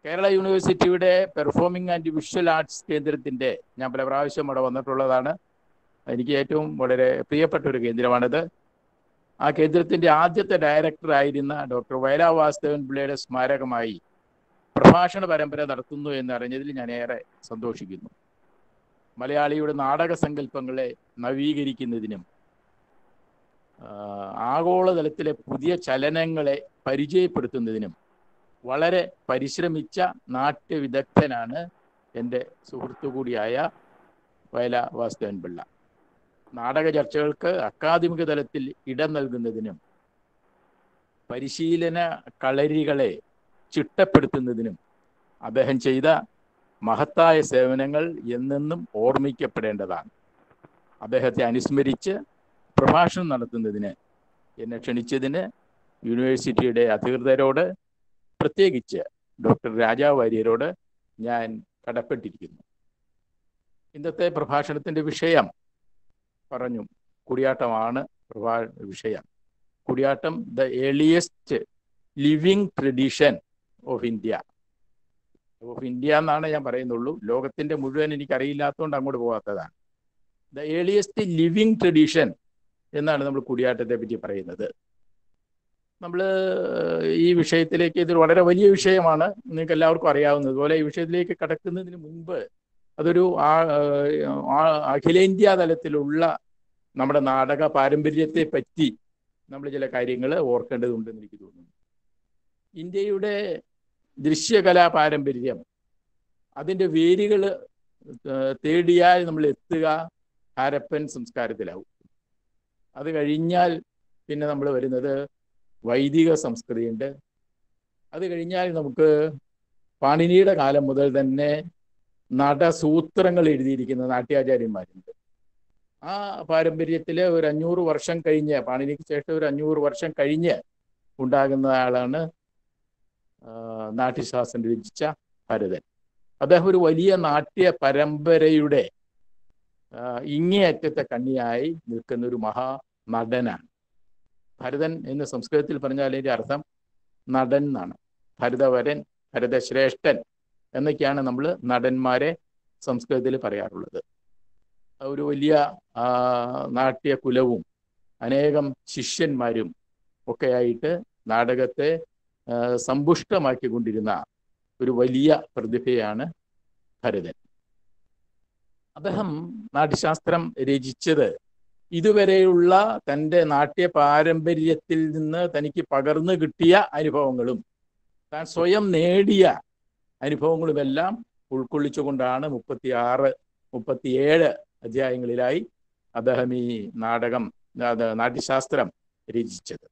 കേരള യൂണിവേഴ്സിറ്റിയുടെ performing and visual arts കേന്ദ്രത്തിന്റെ ഞാൻ പല പ്രാവശ്യം ഇവിടെ വന്നിട്ടുള്ളതാണ് എനിക്ക് ഏറ്റവും വളരെ പ്രിയപ്പെട്ട ഒരു കേന്ദ്രമാണിത് ആ കേന്ദ്രത്തിന്റെ ആദ്യത്തെ ഡയറക്ടർ ആയിരുന്ന ഡോക്ടർ വയലാ വാസ്തവൻ പിള്ളയുടെ സ്മാരകമായി പ്രഭാഷണ പരമ്പര നടത്തുന്നു എന്നറിഞ്ഞതിൽ ഞാൻ ഏറെ സന്തോഷിക്കുന്നു മലയാളിയുടെ നാടക സങ്കല്പങ്ങളെ നവീകരിക്കുന്നതിനും ആഗോളതലത്തിലെ പുതിയ ചലനങ്ങളെ പരിചയപ്പെടുത്തുന്നതിനും വളരെ പരിശ്രമിച്ച നാട്യവിദഗ്ധനാണ് എൻ്റെ സുഹൃത്തു കൂടിയായ വയല വാസ്തവൻ പിള്ള നാടക ചർച്ചകൾക്ക് അക്കാദമിക തലത്തിൽ ഇടം നൽകുന്നതിനും പരിശീലന കളരികളെ ചിട്ടപ്പെടുത്തുന്നതിനും അദ്ദേഹം ചെയ്ത മഹത്തായ സേവനങ്ങൾ എന്നെന്നും ഓർമ്മിക്കപ്പെടേണ്ടതാണ് അദ്ദേഹത്തെ അനുസ്മരിച്ച് പ്രഭാഷണം നടത്തുന്നതിന് എന്നെ ക്ഷണിച്ചതിന് യൂണിവേഴ്സിറ്റിയുടെ അധികൃതരോട് പ്രത്യേകിച്ച് ഡോക്ടർ രാജാ വാര്യരോട് ഞാൻ കടപ്പെട്ടിരിക്കുന്നു ഇന്നത്തെ പ്രഭാഷണത്തിന്റെ വിഷയം പറഞ്ഞു കുടിയാട്ടമാണ് പ്രഭാ വിഷയം Kutiyattam the earliest living tradition of India of India എന്നാണ് ഞാൻ പറയുന്നുള്ളൂ ലോകത്തിന്റെ മുഴുവൻ എനിക്ക് അറിയില്ലാത്തതുകൊണ്ട് അങ്ങോട്ട് പോകാത്തതാണ് ദ ഏർലിയസ്റ്റ് ലിവിങ് ട്രഡീഷൻ എന്നാണ് നമ്മൾ കുടിയാട്ടത്തെ പറ്റി പറയുന്നത് നമ്മൾ ഈ വിഷയത്തിലേക്ക് ഇത് വളരെ വലിയ വിഷയമാണ് നിങ്ങൾക്ക് എല്ലാവർക്കും അറിയാവുന്നതുപോലെ ഈ വിഷയത്തിലേക്ക് കടക്കുന്നതിന് മുൻപ് അതൊരു അഖിലേന്ത്യാ തലത്തിലുള്ള നമ്മുടെ നാടക പാരമ്പര്യത്തെ പറ്റി നമ്മൾ ചില കാര്യങ്ങൾ ഓർക്കേണ്ടതുണ്ടെന്ന് എനിക്ക് തോന്നുന്നു ഇന്ത്യയുടെ ദൃശ്യകലാ പാരമ്പര്യം അതിൻ്റെ വേരുകൾ തേടിയാൽ നമ്മൾ എത്തുക ഹാരപ്പൻ സംസ്കാരത്തിലാവും അത് കഴിഞ്ഞാൽ പിന്നെ നമ്മൾ വരുന്നത് വൈദിക സംസ്കൃതിയുണ്ട് അത് കഴിഞ്ഞാൽ നമുക്ക് പാണിനിയുടെ കാലം മുതൽ തന്നെ നടസൂത്രങ്ങൾ എഴുതിയിരിക്കുന്ന നാട്യാചാര്യന്മാരുണ്ട് ആ പാരമ്പര്യത്തിൽ ഒരു അഞ്ഞൂറ് വർഷം കഴിഞ്ഞ് പാണിനിക്ക് ശേഷം ഒരു അഞ്ഞൂറ് വർഷം കഴിഞ്ഞ് ഉണ്ടാകുന്ന ആളാണ് നാട്യശാസ്ത്രം രചിച്ച ഭരതൻ അദ്ദേഹം ഒരു വലിയ നാട്യ പരമ്പരയുടെ ഇങ്ങേയറ്റത്തെ കണ്ണിയായി നിൽക്കുന്ന ഒരു മഹാ നടനാണ് ഭരതൻ എന്ന് സംസ്കൃതത്തിൽ പറഞ്ഞാൽ അതിൻ്റെ അർത്ഥം നടൻ എന്നാണ് ഭരതവരൻ ഭരതശ്രേഷ്ഠൻ എന്നൊക്കെയാണ് നമ്മൾ നടന്മാരെ സംസ്കൃതത്തിൽ പറയാറുള്ളത് ഒരു വലിയ നാട്യകുലവും അനേകം ശിഷ്യന്മാരും ഒക്കെ ആയിട്ട് നാടകത്തെ സമ്പുഷ്ടമാക്കിക്കൊണ്ടിരുന്ന ഒരു വലിയ പ്രതിഭയാണ് ഭരതൻ അദ്ദേഹം നാട്യശാസ്ത്രം രചിച്ചത് ഇതുവരെയുള്ള തൻ്റെ നാട്യ പാരമ്പര്യത്തിൽ നിന്ന് തനിക്ക് പകർന്നു കിട്ടിയ അനുഭവങ്ങളും താൻ സ്വയം നേടിയ അനുഭവങ്ങളുമെല്ലാം ഉൾക്കൊള്ളിച്ചുകൊണ്ടാണ് മുപ്പത്തി ആറ് മുപ്പത്തിയേഴ് അധ്യായങ്ങളിലായി അദ്ദേഹം ഈ നാടകം നാട്യശാസ്ത്രം രചിച്ചത്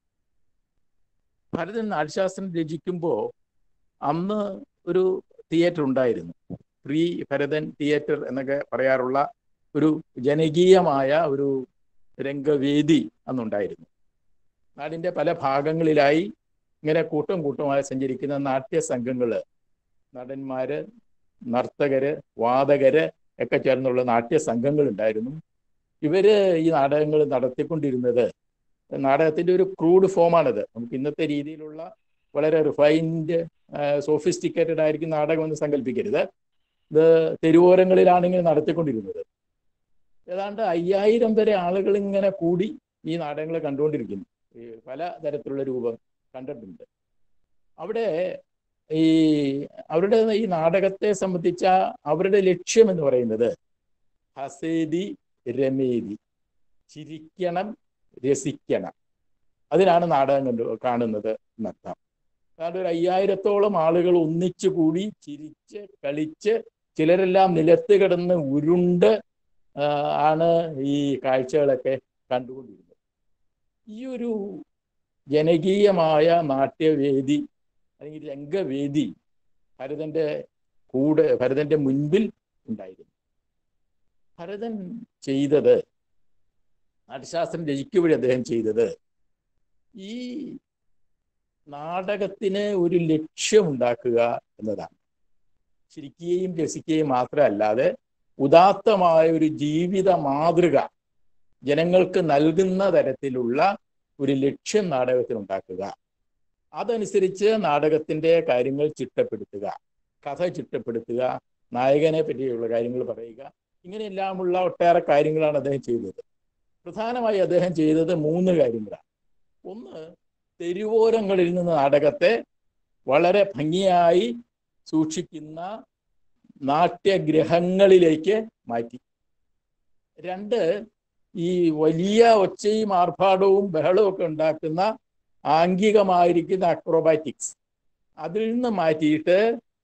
ഭരതൻ നാട്യശാസ്ത്രം രചിക്കുമ്പോൾ അന്ന് ഒരു തിയേറ്റർ ഉണ്ടായിരുന്നു പ്രീ ഭരതൻ തിയേറ്റർ എന്നൊക്കെ പറയാറുള്ള ഒരു ജനകീയമായ ഒരു രംഗവേദി അന്നുണ്ടായിരുന്നു നാടിൻ്റെ പല ഭാഗങ്ങളിലായി ഇങ്ങനെ കൂട്ടം കൂട്ടമായി സഞ്ചരിക്കുന്ന നാട്യ സംഘങ്ങൾ നടന്മാര് നർത്തകര് വാദകര് ഒക്കെ ചേർന്നുള്ള നാട്യ സംഘങ്ങൾ ഉണ്ടായിരുന്നു ഇവര് ഈ നാടകങ്ങൾ നടത്തിക്കൊണ്ടിരുന്നത് നാടകത്തിന്റെ ഒരു ക്രൂഡ് ഫോമാണിത് നമുക്ക് ഇന്നത്തെ രീതിയിലുള്ള വളരെ റിഫൈൻഡ് സോഫിസ്റ്റിക്കേറ്റഡ് ആയിരിക്കും നാടകം എന്ന് സങ്കല്പിക്കരുത് ഇത് തെരുവോരങ്ങളിലാണ് നടത്തിക്കൊണ്ടിരുന്നത് ഏതാണ്ട് അയ്യായിരം വരെ ആളുകൾ ഇങ്ങനെ കൂടി ഈ നാടകങ്ങൾ കണ്ടുകൊണ്ടിരിക്കുന്നു ഈ പല തരത്തിലുള്ള രൂപം കണ്ടിട്ടുണ്ട് അവിടെ ഈ അവരുടെ ഈ നാടകത്തെ സംബന്ധിച്ച അവരുടെ ലക്ഷ്യം എന്ന് പറയുന്നത് ഹസേദി രമേദി ചിരിക്കണം രസിക്കണം അതിനാണ് നാടകം കണ്ടു കാണുന്നത് എന്നർത്ഥം അതായത് ഒരു അയ്യായിരത്തോളം ആളുകൾ ഒന്നിച്ചു കൂടി ചിരിച്ച് കളിച്ച് ചിലരെല്ലാം നിലത്ത് കിടന്ന് ഉരുണ്ട് ആണ് ഈ കാഴ്ചകളൊക്കെ കണ്ടുകൊണ്ടിരുന്നത് ഈ ഒരു ജനകീയമായ നാട്യവേദി അല്ലെങ്കിൽ രംഗവേദി ഭരതന്റെ കൂടെ ഭരതന്റെ മുൻപിൽ ഉണ്ടായിരുന്നു ഭരതൻ ചെയ്തത് നാട്യശാസ്ത്രം രചിക്കുവഴി അദ്ദേഹം ചെയ്തത് ഈ നാടകത്തിന് ഒരു ലക്ഷ്യമുണ്ടാക്കുക എന്നതാണ് ചിരിക്കുകയും രസിക്കുകയും മാത്രമല്ലാതെ ഉദാത്തമായ ഒരു ജീവിത മാതൃക ജനങ്ങൾക്ക് നൽകുന്ന തരത്തിലുള്ള ഒരു ലക്ഷ്യം നാടകത്തിൽ ഉണ്ടാക്കുക അതനുസരിച്ച് നാടകത്തിന്റെ കാര്യങ്ങൾ ചിട്ടപ്പെടുത്തുക കഥ ചിട്ടപ്പെടുത്തുക നായകനെ പറ്റിയുള്ള കാര്യങ്ങൾ പറയുക ഇങ്ങനെയെല്ലാമുള്ള ഒട്ടേറെ കാര്യങ്ങളാണ് അദ്ദേഹം ചെയ്തത് പ്രധാനമായി അദ്ദേഹം ചെയ്തത് മൂന്ന് കാര്യങ്ങളാണ് ഒന്ന് തെരുവോരങ്ങളിൽ നിന്ന് നാടകത്തെ വളരെ ഭംഗിയായി സൂക്ഷിക്കുന്ന നാട്യഗ്രഹങ്ങളിലേക്ക് മാറ്റി രണ്ട് ഈ വലിയ ഒച്ചയും ആർഭാടവും ബഹളവും ഒക്കെ ഉണ്ടാക്കുന്ന ആംഗികമായിരിക്കുന്ന അക്രോബാറ്റിക്സ് അതിൽ നിന്ന് മാറ്റിയിട്ട്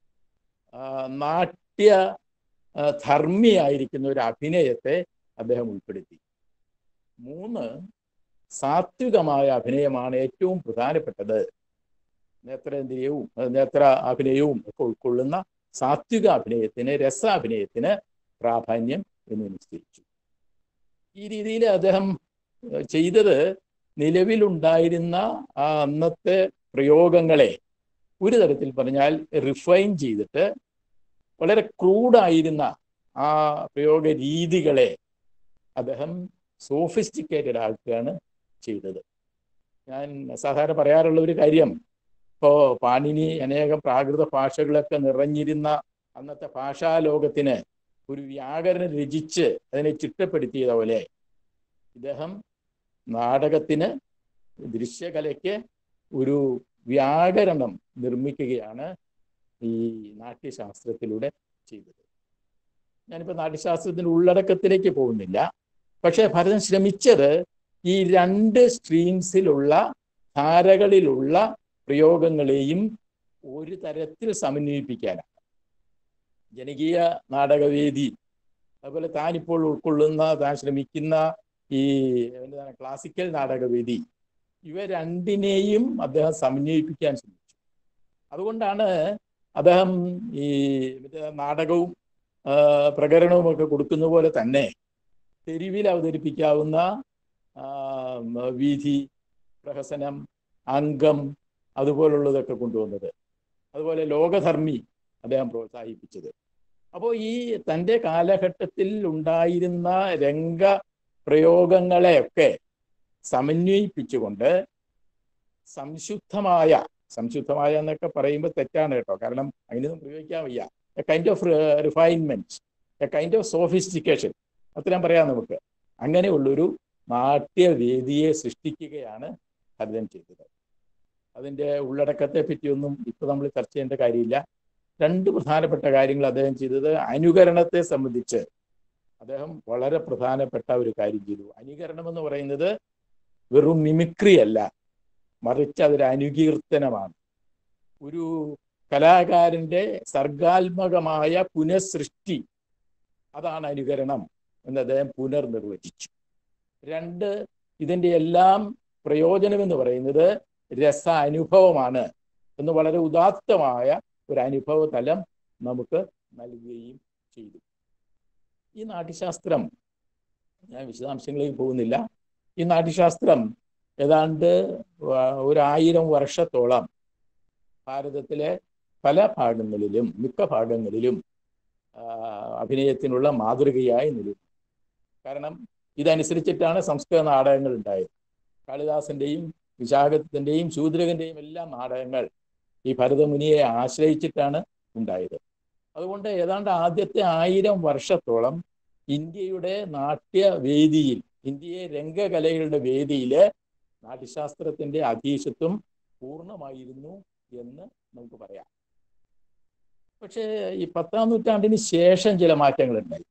നാട്യ ധർമ്മിയായിരിക്കുന്ന ഒരു അഭിനയത്തെ അദ്ദേഹം ഉൾപ്പെടുത്തി മൂന്ന് സാത്വികമായ അഭിനയമാണ് ഏറ്റവും പ്രധാനപ്പെട്ടത് നേത്രേന്ദ്രിയവും നേത്ര അഭിനയവും ഒക്കെ ഉൾക്കൊള്ളുന്ന സാത്വിക അഭിനയത്തിന് രസാഭിനയത്തിന് പ്രാധാന്യം എന്ന് നിശ്ചയിച്ചു ഈ രീതിയിൽ അദ്ദേഹം ചെയ്തത് നിലവിലുണ്ടായിരുന്ന ആ അന്നത്തെ പ്രയോഗങ്ങളെ ഒരു തരത്തിൽ പറഞ്ഞാൽ റിഫൈൻ ചെയ്തിട്ട് വളരെ ക്രൂഡായിരുന്ന ആ പ്രയോഗ രീതികളെ അദ്ദേഹം സോഫിസ്റ്റിക്കേറ്റഡ് ആക്കുകയാണ് ചെയ്തത് ഞാൻ സാധാരണ പറയാറുള്ള ഒരു കാര്യം ഇപ്പോൾ പാണിനി അനേകം പ്രാകൃത ഭാഷകളൊക്കെ നിറഞ്ഞിരുന്ന അന്നത്തെ ഭാഷാലോകത്തിന് ഒരു വ്യാകരണം രചിച്ച് അതിനെ ചിട്ടപ്പെടുത്തിയത് പോലെ ഇദ്ദേഹം നാടകത്തിന് ദൃശ്യകലയ്ക്ക് ഒരു വ്യാകരണം നിർമ്മിക്കുകയാണ് ഈ നാട്യശാസ്ത്രത്തിലൂടെ ചെയ്തത് ഞാനിപ്പോൾ നാട്യശാസ്ത്രത്തിൻ്റെ ഉള്ളടക്കത്തിലേക്ക് പോകുന്നില്ല പക്ഷേ ഭരതൻ ശ്രമിച്ചത് ഈ രണ്ട് സ്ട്രീംസിലുള്ള ധാരകളിലുള്ള പ്രയോഗങ്ങളെയും ഒരു തരത്തിൽ സമന്വയിപ്പിക്കാനാണ് ജനകീയ നാടകവേദി അതുപോലെ താനിപ്പോൾ ഉൾക്കൊള്ളുന്ന താൻ ശ്രമിക്കുന്ന ഈ എന്താണ് ക്ലാസിക്കൽ നാടകവേദി ഇവ രണ്ടിനെയും അദ്ദേഹം സമന്വയിപ്പിക്കാൻ ശ്രമിച്ചു അതുകൊണ്ടാണ് അദ്ദേഹം ഈ മറ്റേ നാടകവും പ്രകരണവും ഒക്കെ കൊടുക്കുന്ന പോലെ തന്നെ തെരുവിൽ അവതരിപ്പിക്കാവുന്ന വീഥി പ്രഹസനം അംഗം അതുപോലുള്ളതൊക്കെ കൊണ്ടുവന്നത് അതുപോലെ ലോകധർമ്മി അദ്ദേഹം പ്രോത്സാഹിപ്പിച്ചത് അപ്പോൾ ഈ തൻ്റെ കാലഘട്ടത്തിൽ ഉണ്ടായിരുന്ന രംഗ പ്രയോഗങ്ങളെയൊക്കെ സമന്വയിപ്പിച്ചുകൊണ്ട് സംശുദ്ധമായ സംശുദ്ധമായ എന്നൊക്കെ പറയുമ്പോൾ തെറ്റാണ് കേട്ടോ കാരണം അങ്ങനെയൊന്നും പ്രയോഗിക്കാൻ വയ്യ a kind of refinement a kind of sophistication അത്രയും പറയാം നമുക്ക് അങ്ങനെയുള്ളൊരു നാട്യവേദിയെ സൃഷ്ടിക്കുകയാണ് ഭരതൻ ചെയ്തത് അതിൻ്റെ ഉള്ളടക്കത്തെ പറ്റിയൊന്നും ഇപ്പോൾ നമ്മൾ ചർച്ച ചെയ്യേണ്ട കാര്യമില്ല രണ്ട് പ്രധാനപ്പെട്ട കാര്യങ്ങൾ അദ്ദേഹം ചെയ്തത് അനുകരണത്തെ സംബന്ധിച്ച് അദ്ദേഹം വളരെ പ്രധാനപ്പെട്ട ഒരു കാര്യം ചെയ്തു അനുകരണം എന്ന് പറയുന്നത് വെറും മിമിക്രി അല്ല മറിച്ച് അതൊരു അനുകീർത്തനമാണ് ഒരു കലാകാരന്റെ സർഗാത്മകമായ പുനഃസൃഷ്ടി അതാണ് അനുകരണം എന്ന് അദ്ദേഹം പുനർനിർവചിച്ചു രണ്ട് ഇതിൻ്റെ എല്ലാം പ്രയോജനം എന്ന് പറയുന്നത് രസ അനുഭവമാണ് എന്ന് വളരെ ഉദാത്തമായ ഒരു അനുഭവ തലം നമുക്ക് നൽകുകയും ചെയ്തു ഈ നാട്യശാസ്ത്രം ഞാൻ വിശദാംശങ്ങളിലേക്ക് പോകുന്നില്ല ഈ നാട്യശാസ്ത്രം ഏതാണ്ട് ഒരായിരം വർഷത്തോളം ഭാരതത്തിലെ പല ഭാഗങ്ങളിലും മിക്ക ഭാഗങ്ങളിലും അഭിനയത്തിനുള്ള മാതൃകയായി നിലനിന്നു കാരണം ഇതനുസരിച്ചിട്ടാണ് സംസ്കൃത നാടകങ്ങൾ ഉണ്ടായത് കാളിദാസന്റെയും വിശാഖത്തിൻ്റെയും ശൂദ്രകന്റെയും എല്ലാം നാടകങ്ങൾ ഈ ഭരതമുനിയെ ആശ്രയിച്ചിട്ടാണ് ഉണ്ടായത് അതുകൊണ്ട് ഏതാണ്ട് ആദ്യത്തെ ആയിരം വർഷത്തോളം ഇന്ത്യയുടെ നാട്യവേദിയിൽ ഇന്ത്യയെ രംഗകലകളുടെ വേദിയിൽ നാട്യശാസ്ത്രത്തിന്റെ അധീശത്വം പൂർണ്ണമായിരുന്നു എന്ന് നമുക്ക് പറയാം പക്ഷേ ഈ പത്താം നൂറ്റാണ്ടിന് ശേഷം ചില മാറ്റങ്ങൾ ഉണ്ടായി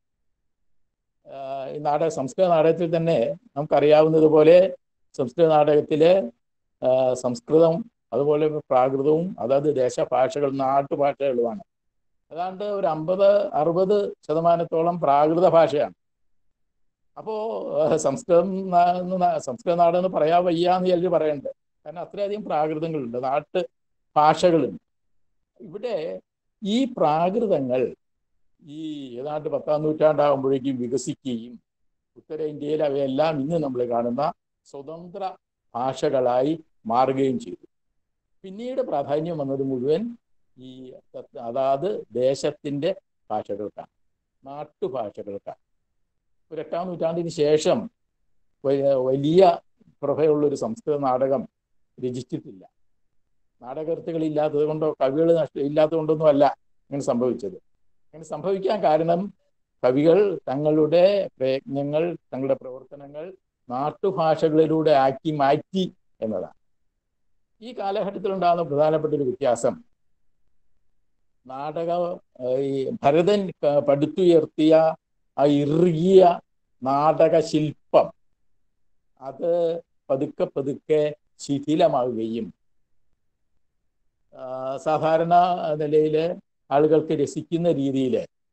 ഈ നാടക സംസ്കൃത നാടകത്തിൽ തന്നെ നമുക്കറിയാവുന്നത് പോലെ സംസ്കൃത നാടകത്തിലെ സംസ്കൃതം അതുപോലെ പ്രാകൃതവും അതായത് ദേശഭാഷകൾ നാട്ടുഭാഷകളുമാണ് ഏതാണ്ട് ഒരു അമ്പത് അറുപത് ശതമാനത്തോളം പ്രാകൃത ഭാഷയാണ് അപ്പോൾ സംസ്കൃതം സംസ്കൃത നാടെന്ന് പറയാൻ വയ്യാന്ന് ചിലർ പറയുന്നുണ്ട് കാരണം അത്രയധികം പ്രാകൃതങ്ങളുണ്ട് നാട്ട് ഭാഷകളുണ്ട് ഇവിടെ ഈ പ്രാകൃതങ്ങൾ ഈ ഏതാണ്ട് പത്താം നൂറ്റാണ്ടാകുമ്പോഴേക്കും വികസിക്കുകയും ഉത്തരേന്ത്യയിൽ അവയെല്ലാം ഇന്ന് നമ്മൾ കാണുന്ന സ്വതന്ത്ര ഭാഷകളായി മാറുകയും ചെയ്തു പിന്നീട് പ്രാധാന്യം വന്നത് മുഴുവൻ ഈ അതാത് ദേശത്തിൻ്റെ ഭാഷകൾക്കാണ് നാട്ടുഭാഷകൾക്കാണ് ഒരു എട്ടാം നൂറ്റാണ്ടിന് ശേഷം വലിയ പ്രഭയുള്ളൊരു സംസ്കൃത നാടകം രചിച്ചിട്ടില്ല നാടകകൃത്തുകൾ ഇല്ലാത്തത് കൊണ്ടോ കവികൾ നഷ്ട ഇല്ലാത്തത് കൊണ്ടൊന്നും അല്ല ഇങ്ങനെ സംഭവിച്ചത് ഇങ്ങനെ സംഭവിക്കാൻ കാരണം കവികൾ തങ്ങളുടെ പ്രയത്നങ്ങൾ തങ്ങളുടെ പ്രവർത്തനങ്ങൾ നാട്ടുഭാഷകളിലൂടെ ആക്കി മാറ്റി എന്നതാണ് ഈ കാലഘട്ടത്തിൽ ഉണ്ടാകുന്ന പ്രധാനപ്പെട്ട ഒരു വ്യത്യാസം നാടക ഈ ഭരതൻ പടുത്തുയർത്തിയ ആ ഇറുകിയ നാടക ശില്പം അത് പതുക്കെ പതുക്കെ ശിഥിലമാവുകയും സാധാരണ നിലയിൽ ആളുകൾക്ക് രസിക്കുന്ന രീതിയിൽ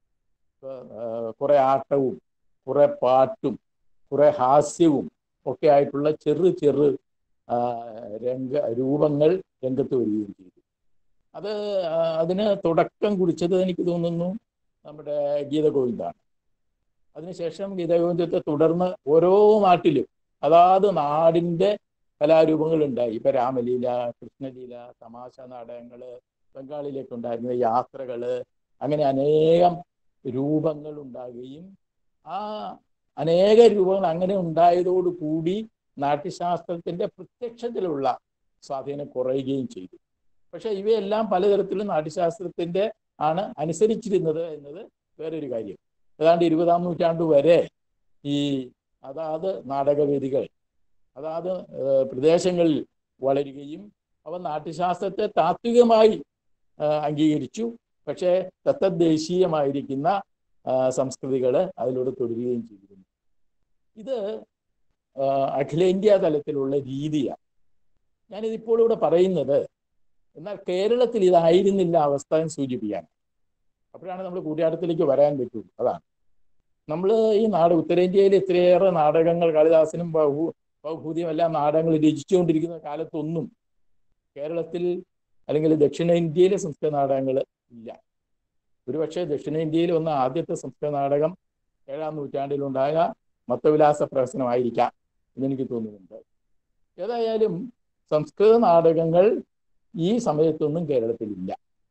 കുറെ ആട്ടവും കുറെ പാട്ടും കുറെ ഹാസ്യവും ഒക്കെ ആയിട്ടുള്ള ചെറു ചെറു രംഗ രൂപങ്ങൾ രംഗത്ത് വരികയും ചെയ്തു അത് അതിന് തുടക്കം കുറിച്ചത് എനിക്ക് തോന്നുന്നു നമ്മുടെ ഗീതഗോവിന്ദാണ് അതിനുശേഷം ഗീതഗോവിന്ദത്തെ തുടർന്ന് ഓരോ നാട്ടിലും അതാത് നാടിൻ്റെ കലാരൂപങ്ങൾ ഉണ്ടായി ഇപ്പൊ രാമലീല കൃഷ്ണലീല തമാശ നാടകങ്ങള് ബംഗാളിലേക്ക് ഉണ്ടായിരുന്ന യാത്രകള് അങ്ങനെ അനേകം രൂപങ്ങൾ ഉണ്ടാകുകയും ആ അനേക രൂപങ്ങൾ അങ്ങനെ ഉണ്ടായതോടുകൂടി നാട്യശാസ്ത്രത്തിന്റെ പ്രത്യക്ഷത്തിലുള്ള സ്വാധീനം കുറയുകയും ചെയ്തു പക്ഷെ ഇവയെല്ലാം പലതരത്തിലും നാട്യശാസ്ത്രത്തിന്റെ ആണ് അനുസരിച്ചിരുന്നത് എന്നത് വേറൊരു കാര്യം ഏതാണ്ട് ഇരുപതാം നൂറ്റാണ്ട് വരെ ഈ അതാത് നാടകവേദികൾ അതാത് പ്രദേശങ്ങളിൽ വളരുകയും അവ നാട്യശാസ്ത്രത്തെ താത്വികമായി അംഗീകരിച്ചു പക്ഷേ തത്തദ്ദേശീയമായിരിക്കുന്ന സംസ്കൃതികൾ അതിലൂടെ തുടരുകയും ചെയ്തിരുന്നു ഇത് അഖിലേന്ത്യാ തലത്തിലുള്ള രീതിയാണ് ഞാനിതിപ്പോൾ ഇവിടെ പറയുന്നത് എന്നാൽ കേരളത്തിൽ ഇതായിരുന്നില്ല അവസ്ഥ എന്ന് സൂചിപ്പിക്കാൻ അപ്പോഴാണ് നമ്മൾ കൂട്ടിയാട്ടത്തിലേക്ക് വരാൻ പറ്റുള്ളൂ അതാണ് നമ്മൾ ഈ നാട് ഉത്തരേന്ത്യയിൽ ഇത്രയേറെ നാടകങ്ങൾ കാളിദാസനും ബഹു ബഹുഭൂതിയും എല്ലാം നാടകങ്ങൾ രചിച്ചുകൊണ്ടിരിക്കുന്ന കാലത്തൊന്നും കേരളത്തിൽ അല്ലെങ്കിൽ ദക്ഷിണേന്ത്യയിലെ സംസ്കൃത നാടകങ്ങൾ ഇല്ല ഒരുപക്ഷെ ദക്ഷിണേന്ത്യയിൽ വന്ന ആദ്യത്തെ സംസ്കൃത നാടകം ഏഴാം നൂറ്റാണ്ടിലുണ്ടായ മത്തവിലാസ പ്രഹസനമായിരിക്കാം എന്നെനിക്ക് തോന്നുന്നുണ്ട് ഏതായാലും സംസ്കൃത നാടകങ്ങൾ ഈ സമയത്തൊന്നും കേരളത്തിലില്ല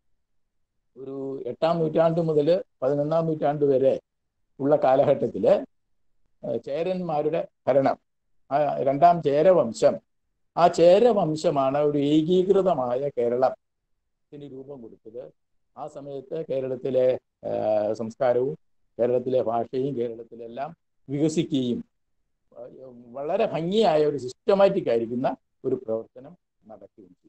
ഒരു എട്ടാം നൂറ്റാണ്ട് മുതൽ പതിനൊന്നാം നൂറ്റാണ്ട് വരെ ഉള്ള കാലഘട്ടത്തിൽ ചേരന്മാരുടെ ഭരണം ആ രണ്ടാം ചേരവംശം ആ ചേരവംശമാണ് ഒരു ഏകീകൃതമായ കേരളത്തിന് രൂപം കൊടുത്തത് ആ സമയത്ത് കേരളത്തിലെ സംസ്കാരവും കേരളത്തിലെ ഭാഷയും കേരളത്തിലെല്ലാം വികസിക്കുകയും വളരെ ഭംഗിയായ ഒരു സിസ്റ്റമാറ്റിക് ആയിരിക്കുന്ന ഒരു പ്രവർത്തനം നടക്കുകയും ചെയ്തു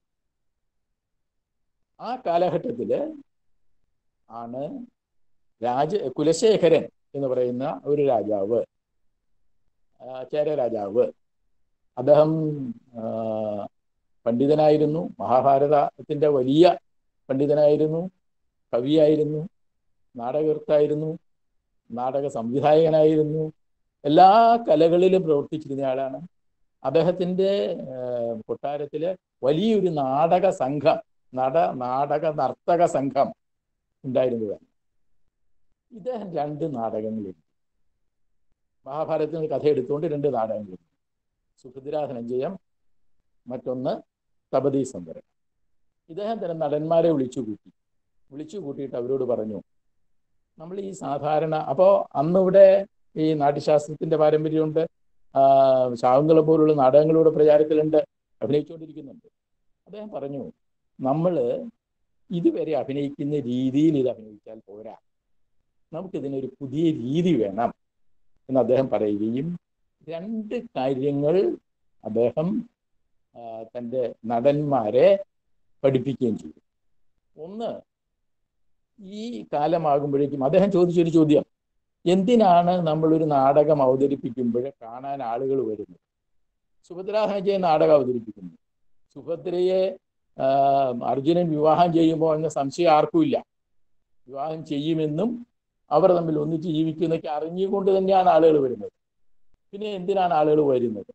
ആ കാലഘട്ടത്തിൽ ആണ് രാജ കുലശേഖരൻ എന്ന് പറയുന്ന ഒരു രാജാവ് ചേര രാജാവ് അദ്ദേഹം പണ്ഡിതനായിരുന്നു മഹാഭാരതത്തിന്റെ വലിയ പണ്ഡിതനായിരുന്നു കവിയായിരുന്നു നാടകർത്തായിരുന്നു നാടക സംവിധായകനായിരുന്നു എല്ലാ കലകളിലും പ്രവർത്തിച്ചിരുന്ന ആളാണ് അദ്ദേഹത്തിൻ്റെ കൊട്ടാരത്തില് വലിയൊരു നാടക സംഘം നട നാടക നർത്തക സംഘം ഉണ്ടായിരുന്നതാണ് ഇദ്ദേഹം രണ്ട് നാടകങ്ങളുണ്ട് മഹാഭാരതത്തിന് കഥ എടുത്തുകൊണ്ട് രണ്ട് നാടകങ്ങളുണ്ട് സുഭദ്രാധനഞ്ജയം മറ്റൊന്ന് തപതി സംവരണം ഇദ്ദേഹം തന്നെ നടന്മാരെ വിളിച്ചു കൂട്ടി വിളിച്ചു കൂട്ടിയിട്ട് അവരോട് പറഞ്ഞു നമ്മൾ ഈ സാധാരണ അപ്പോൾ അന്നിവിടെ ഈ നാട്യശാസ്ത്രത്തിന്റെ പാരമ്പര്യമുണ്ട് ശാകുന്തളം പോലുള്ള നാടകങ്ങളിലൂടെ പ്രചാരത്തിലുണ്ട് അഭിനയിച്ചുകൊണ്ടിരിക്കുന്നുണ്ട് അദ്ദേഹം പറഞ്ഞു നമ്മൾ ഇതുവരെ അഭിനയിക്കുന്ന രീതിയിൽ ഇത് അഭിനയിച്ചാൽ പോരാ നമുക്കിതിനൊരു പുതിയ രീതി വേണം എന്ന് അദ്ദേഹം പറയുകയും രണ്ട് കാര്യങ്ങൾ അദ്ദേഹം തൻ്റെ നടന്മാരെ പഠിപ്പിക്കുകയും ചെയ്തു ഒന്ന് ഈ കാലമാകുമ്പോഴേക്കും അദ്ദേഹം ചോദിച്ചൊരു ചോദ്യം എന്തിനാണ് നമ്മളൊരു നാടകം അവതരിപ്പിക്കുമ്പോൾ കാണാൻ ആളുകൾ വരുന്നത് സുഭദ്രാഹജയെ നാടകം അവതരിപ്പിക്കുന്നു സുഭദ്രയെ അർജുനൻ വിവാഹം ചെയ്യുമ്പോൾ എന്ന സംശയം ആർക്കുമില്ല വിവാഹം ചെയ്യുമെന്നും അവർ തമ്മിൽ ഒന്നിച്ച് ജീവിക്കുന്നൊക്കെ അറിഞ്ഞുകൊണ്ട് തന്നെയാണ് ആളുകൾ വരുന്നത് പിന്നെ എന്തിനാണ് ആളുകൾ വരുന്നത്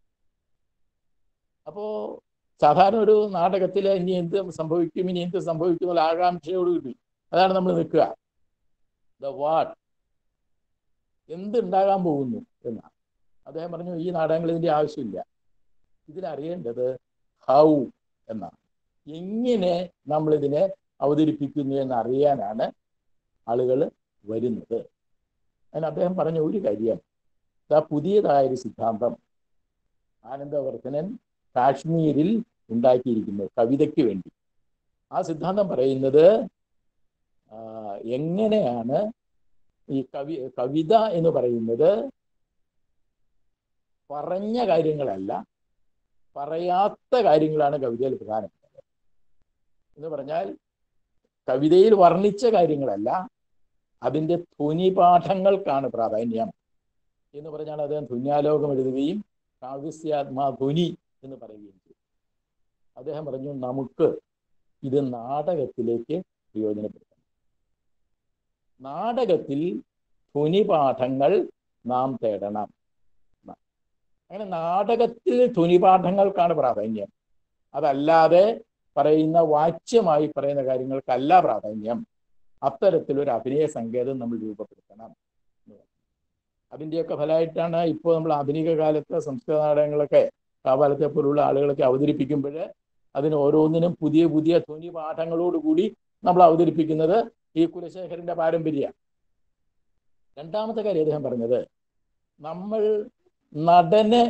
അപ്പോ സാധാരണ ഒരു നാടകത്തിൽ ഇനി എന്ത് സംഭവിക്കും ഇനി എന്ത് സംഭവിക്കും എന്നുള്ള ആകാംക്ഷയോട് കൂടി അതാണ് നമ്മൾ നിൽക്കുക ദ വാട്ട് എന്തുണ്ടാകാൻ പോകുന്നു എന്നാണ് അദ്ദേഹം പറഞ്ഞു ഈ നാടകങ്ങൾ ഇതിൻ്റെ ആവശ്യമില്ല ഇതിലറിയേണ്ടത് ഹൗ എന്നാണ് എങ്ങനെ നമ്മൾ ഇതിനെ അവതരിപ്പിക്കുന്നു എന്നറിയാനാണ് ആളുകൾ വരുന്നത് അതിന് അദ്ദേഹം പറഞ്ഞ ഒരു കാര്യം ഇതാ പുതിയതായൊരു സിദ്ധാന്തം ആനന്ദവർദ്ധനൻ കാശ്മീരിൽ ഉണ്ടാക്കിയിരിക്കുന്നത് കവിതയ്ക്ക് വേണ്ടി ആ സിദ്ധാന്തം പറയുന്നത് ആ, എങ്ങനെയാണ് ഈ കവി കവിത എന്ന് പറയുന്നത് പറഞ്ഞ കാര്യങ്ങളല്ല പറയാത്ത കാര്യങ്ങളാണ് കവിതയിൽ പ്രധാനപ്പെട്ടത് എന്ന് പറഞ്ഞാൽ കവിതയിൽ വർണ്ണിച്ച കാര്യങ്ങളല്ല അതിൻ്റെ ധ്വനിപാഠങ്ങൾക്കാണ് പ്രാധാന്യം എന്ന് പറഞ്ഞാൽ അദ്ദേഹം ധ്വന്യാലോകം എഴുതുകയും കാവ്യസ്യാത്മാ ധ്വനി എന്ന് പറയുകയും ചെയ്തു അദ്ദേഹം പറഞ്ഞു നമുക്ക് ഇത് നാടകത്തിലേക്ക് പ്രയോജനപ്പെടുത്തണം നാടകത്തിൽ ധ്വനിപാഠങ്ങൾ നാം തേടണം അങ്ങനെ നാടകത്തിൽ ധ്വനിപാഠങ്ങൾക്കാണ് പ്രാധാന്യം അതല്ലാതെ പറയുന്ന വാച്യമായി പറയുന്ന കാര്യങ്ങൾക്കല്ല പ്രാധാന്യം അത്തരത്തിലൊരു അഭിനയ സങ്കേതം നമ്മൾ രൂപപ്പെടുത്തണം അതിൻ്റെയൊക്കെ ഫലമായിട്ടാണ് ഇപ്പോൾ നമ്മൾ ആധുനിക കാലത്തെ സംസ്കൃത നാടകങ്ങളൊക്കെ കാവാലത്തെ പോലുള്ള ആളുകളൊക്കെ അവതരിപ്പിക്കുമ്പോൾ അതിന് ഓരോന്നിനും പുതിയ പുതിയ ധ്വനി പാഠങ്ങളോടുകൂടി നമ്മൾ അവതരിപ്പിക്കുന്നത് ഈ കുലശേഖരന്റെ പാരമ്പര്യ രണ്ടാമത്തെ കാര്യം അദ്ദേഹം പറഞ്ഞത് നമ്മൾ നടനെ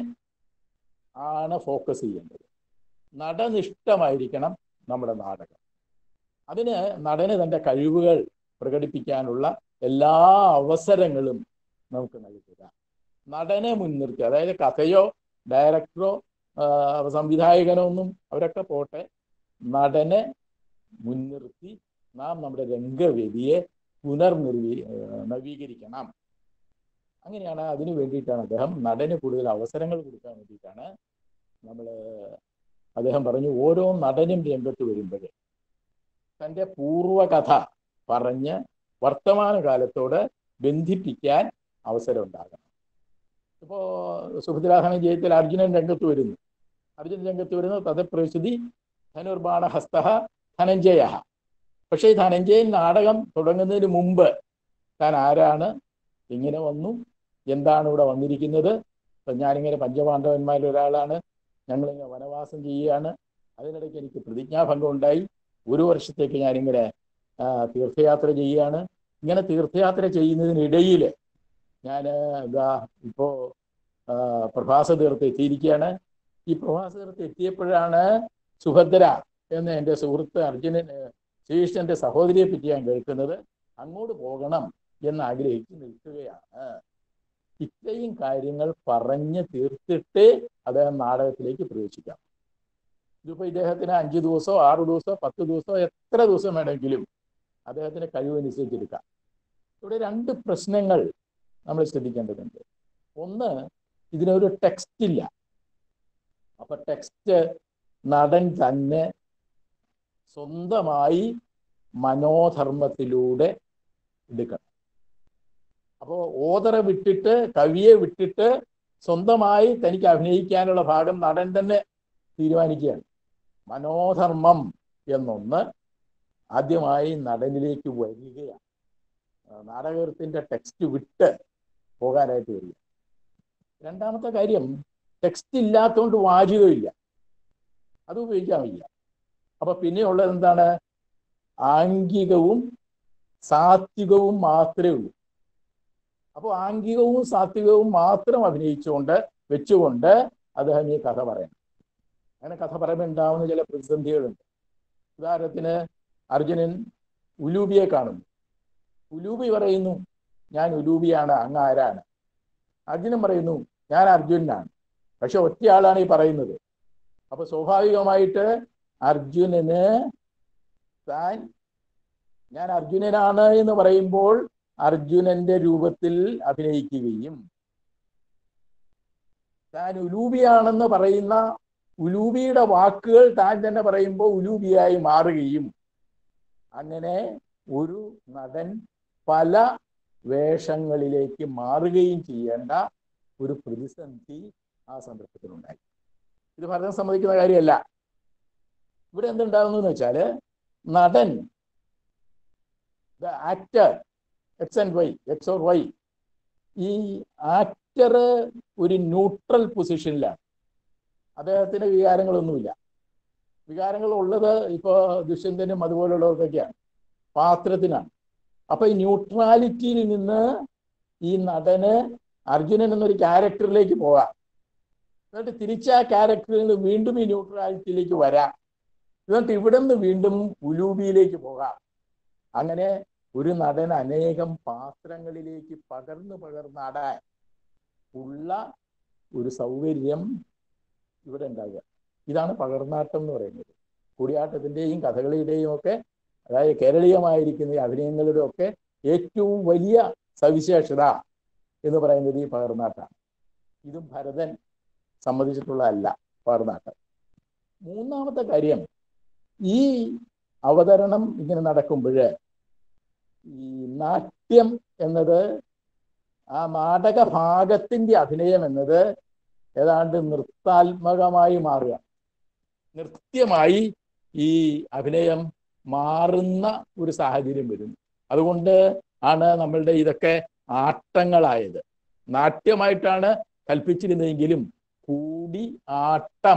ആണ് ഫോക്കസ് ചെയ്യേണ്ടത് നടനിഷ്ഠമായിരിക്കണം നമ്മുടെ നാടകം അതിന് നടന് തൻ്റെ കഴിവുകൾ പ്രകടിപ്പിക്കാനുള്ള എല്ലാ അവസരങ്ങളും നമുക്ക് നൽകുക നടനെ മുൻനിർത്തി അതായത് കഥയോ ഡയറക്ടറോ ആ, സംവിധായകനോ ഒന്നും അവരൊക്കെ പോട്ടെ നടനെ മുൻനിർത്തി നാം നമ്മുടെ രംഗവേദിയെ പുനർനിർവീ ആ, നവീകരിക്കണം അങ്ങനെയാണ് അതിനു വേണ്ടിയിട്ടാണ് അദ്ദേഹം നടന് കൂടുതൽ അവസരങ്ങൾ കൊടുക്കാൻ വേണ്ടിയിട്ടാണ് നമ്മൾ അദ്ദേഹം പറഞ്ഞു ഓരോ നടനും രംഗത്ത് വരുമ്പോൾ തൻ്റെ പൂർവകഥ പറഞ്ഞ് വർത്തമാനകാലത്തോട് ബന്ധിപ്പിക്കാൻ അവസരം ഉണ്ടാകണം ഇപ്പോൾ സുഭദ്രാഹന ജയത്തിൽ അർജുനൻ രംഗത്ത് വരുന്നു അർജുനൻ രംഗത്ത് വരുന്നു തഥപ്രസിദ്ധി ധനുർബാണ ഹസ്ത ധനഞ്ജയ പക്ഷേ ഈ ധനഞ്ജയൻ നാടകം തുടങ്ങുന്നതിന് മുമ്പ് താൻ ആരാണ് ഇങ്ങനെ വന്നു എന്താണ് ഇവിടെ വന്നിരിക്കുന്നത് ഇപ്പം ഞാനിങ്ങനെ പഞ്ചപാണ്ഡവന്മാരിൽ ഒരാളാണ് ഞങ്ങളിങ്ങനെ വനവാസം ചെയ്യുകയാണ് അതിനിടയ്ക്ക് എനിക്ക് പ്രതിജ്ഞാഭംഗം ഉണ്ടായി ഒരു വർഷത്തേക്ക് ഞാനിങ്ങനെ ആ, തീർത്ഥയാത്ര ചെയ്യുകയാണ് ഇങ്ങനെ തീർത്ഥയാത്ര ചെയ്യുന്നതിനിടയിൽ ഞാൻ ഇതാ ഇപ്പോൾ പ്രഭാസ തീർത്ത് എത്തിയിരിക്കുകയാണ് ഈ പ്രഭാസ തീർത്ത് എത്തിയപ്പോഴാണ് സുഭദ്ര എന്ന് എൻ്റെ സുഹൃത്ത് അർജുനൻ ശ്രീകൃഷ്ണന്റെ സഹോദരിയെ പറ്റി ഞാൻ കേൾക്കുന്നത് അങ്ങോട്ട് പോകണം എന്ന് ആഗ്രഹിച്ച് നിൽക്കുകയാണ് ഇത്രയും കാര്യങ്ങൾ പറഞ്ഞ് തീർത്തിട്ട് അദ്ദേഹം നാടകത്തിലേക്ക് പ്രവേശിക്കാം ഇതിപ്പോ ഇദ്ദേഹത്തിന് അഞ്ച് ദിവസമോ ആറ് ദിവസമോ പത്ത് ദിവസമോ എത്ര ദിവസം വേണമെങ്കിലും അദ്ദേഹത്തിന്റെ കഴിവനുസരിച്ചെടുക്കാം ഇവിടെ രണ്ട് പ്രശ്നങ്ങൾ നമ്മൾ ശ്രദ്ധിക്കേണ്ടതുണ്ട് ഒന്ന് ഇതിനൊരു ടെക്സ്റ്റ് ഇല്ല അപ്പൊ ടെക്സ്റ്റ് നടൻ തന്നെ സ്വന്തമായി മനോധർമ്മത്തിലൂടെ എടുക്കണം അപ്പോൾ ഓതറെ വിട്ടിട്ട് കവിയെ വിട്ടിട്ട് സ്വന്തമായി തനിക്ക് അഭിനയിക്കാനുള്ള ഭാഗം നടൻ തന്നെ തീരുമാനിക്കുകയാണ് മനോധർമ്മം എന്നൊന്ന് ആദ്യമായി നടനിലേക്ക് വരികയാണ് ആ, നാടകത്തിന്റെ ടെക്സ്റ്റ് വിട്ട് പോകാനായിട്ട് വരിക രണ്ടാമത്തെ കാര്യം ടെക്സ്റ്റ് ഇല്ലാത്തതുകൊണ്ട് വാചികമില്ല അത് ഉപയോഗിക്കാൻ വയ്യ അപ്പൊ പിന്നെ ഉള്ളത് എന്താണ് ആംഗികവും സാത്വികവും മാത്രമേ ഉള്ളൂ അപ്പോൾ ആംഗികവും സാത്വികവും മാത്രം അഭിനയിച്ചുകൊണ്ട് വെച്ചുകൊണ്ട് അദ്ദേഹം ഈ കഥ പറയണം അങ്ങനെ കഥ പറയുമ്പോൾ ഉണ്ടാവുന്ന ചില പ്രതിസന്ധികളുണ്ട് ഉദാഹരണത്തിന് അർജുനൻ ഉലൂബിയെ കാണുന്നു ഉലൂബി പറയുന്നു ഞാൻ ഉലൂബിയാണ് അങ്ങ് ആരാണ് അർജുനൻ പറയുന്നു ഞാൻ അർജുനനാണ് പക്ഷെ ഒറ്റയാളാണ് ഈ പറയുന്നത് അപ്പൊ സ്വാഭാവികമായിട്ട് അർജുനന് താൻ ഞാൻ അർജുനനാണ് എന്ന് പറയുമ്പോൾ അർജുനന്റെ രൂപത്തിൽ അഭിനയിക്കുകയും താൻ ഉലൂബിയാണെന്ന് പറയുന്ന ഉലൂബിയുടെ വാക്കുകൾ താൻ തന്നെ പറയുമ്പോൾ ഉലൂബിയായി മാറുകയും അങ്ങനെ ഒരു നടൻ പല വേഷങ്ങളിലേക്ക് മാറുകയും ചെയ്യേണ്ട ഒരു പ്രതിസന്ധി ആ സന്ദർഭത്തിലുണ്ടായി ഇത് ഭരതൻ സമ്മതിക്കുന്ന കാര്യമല്ല ഇവിടെ എന്തുണ്ടാകുന്നു എന്ന് വെച്ചാല് നടൻ the actor X and Y X or Y ഈ ആക്ടർ ഒരു ന്യൂട്രൽ പൊസിഷനിലാണ് അദ്ദേഹത്തിന് വികാരങ്ങളൊന്നുമില്ല വികാരങ്ങൾ ഉള്ളത് ഇപ്പോൾ ദുഷ്യന്തനും അതുപോലുള്ളവർക്കൊക്കെയാണ് പാത്രത്തിനാണ് അപ്പൊ ഈ ന്യൂട്രാലിറ്റിയിൽ നിന്ന് ഈ നടന് അർജുനൻ എന്നൊരു ക്യാരക്ടറിലേക്ക് പോകാം എന്നിട്ട് തിരിച്ച് ആ ക്യാരക്ടറിൽ നിന്ന് വീണ്ടും ഈ ന്യൂട്രാലിറ്റിയിലേക്ക് വരാം എന്നിട്ട് ഇവിടെ നിന്ന് വീണ്ടും ഉലൂബിയിലേക്ക് പോകാം അങ്ങനെ ഒരു നടൻ അനേകം പാത്രങ്ങളിലേക്ക് പകർന്നു പകർന്നാടാൻ ഉള്ള ഒരു സൗകര്യം ഇവിടെ ഉണ്ടാകുക ഇതാണ് പകർന്നാട്ടം എന്ന് പറയുന്നത് കൂടിയാട്ടത്തിന്റെയും കഥകളിയുടെയും ഒക്കെ അതായത് കേരളീയമായിരിക്കുന്ന ഈ അഭിനയങ്ങളുടെ ഒക്കെ ഏറ്റവും വലിയ സവിശേഷത എന്ന് പറയുന്നത് ഈ പകർന്നാട്ടാണ് ഇതും ഭരതൻ സമ്മതിച്ചിട്ടുള്ളതല്ല പകർന്നാട്ടം മൂന്നാമത്തെ കാര്യം ഈ അവതരണം ഇങ്ങനെ നടക്കുമ്പോൾ ഈ നാട്യം എന്നത് ആ നാടക ഭാഗത്തിന്റെ അഭിനയം എന്നത് ഏതാണ്ട് നൃത്താത്മകമായി മാറുക നൃത്യമായി ഈ അഭിനയം മാറുന്ന ഒരു സാഹചര്യം വരുന്നു അതുകൊണ്ട് ആണ് നമ്മളുടെ ഇതൊക്കെ ആട്ടങ്ങളായത് നാട്യമായിട്ടാണ് കൽപ്പിച്ചിരുന്നതെങ്കിലും കൂടി ആട്ടം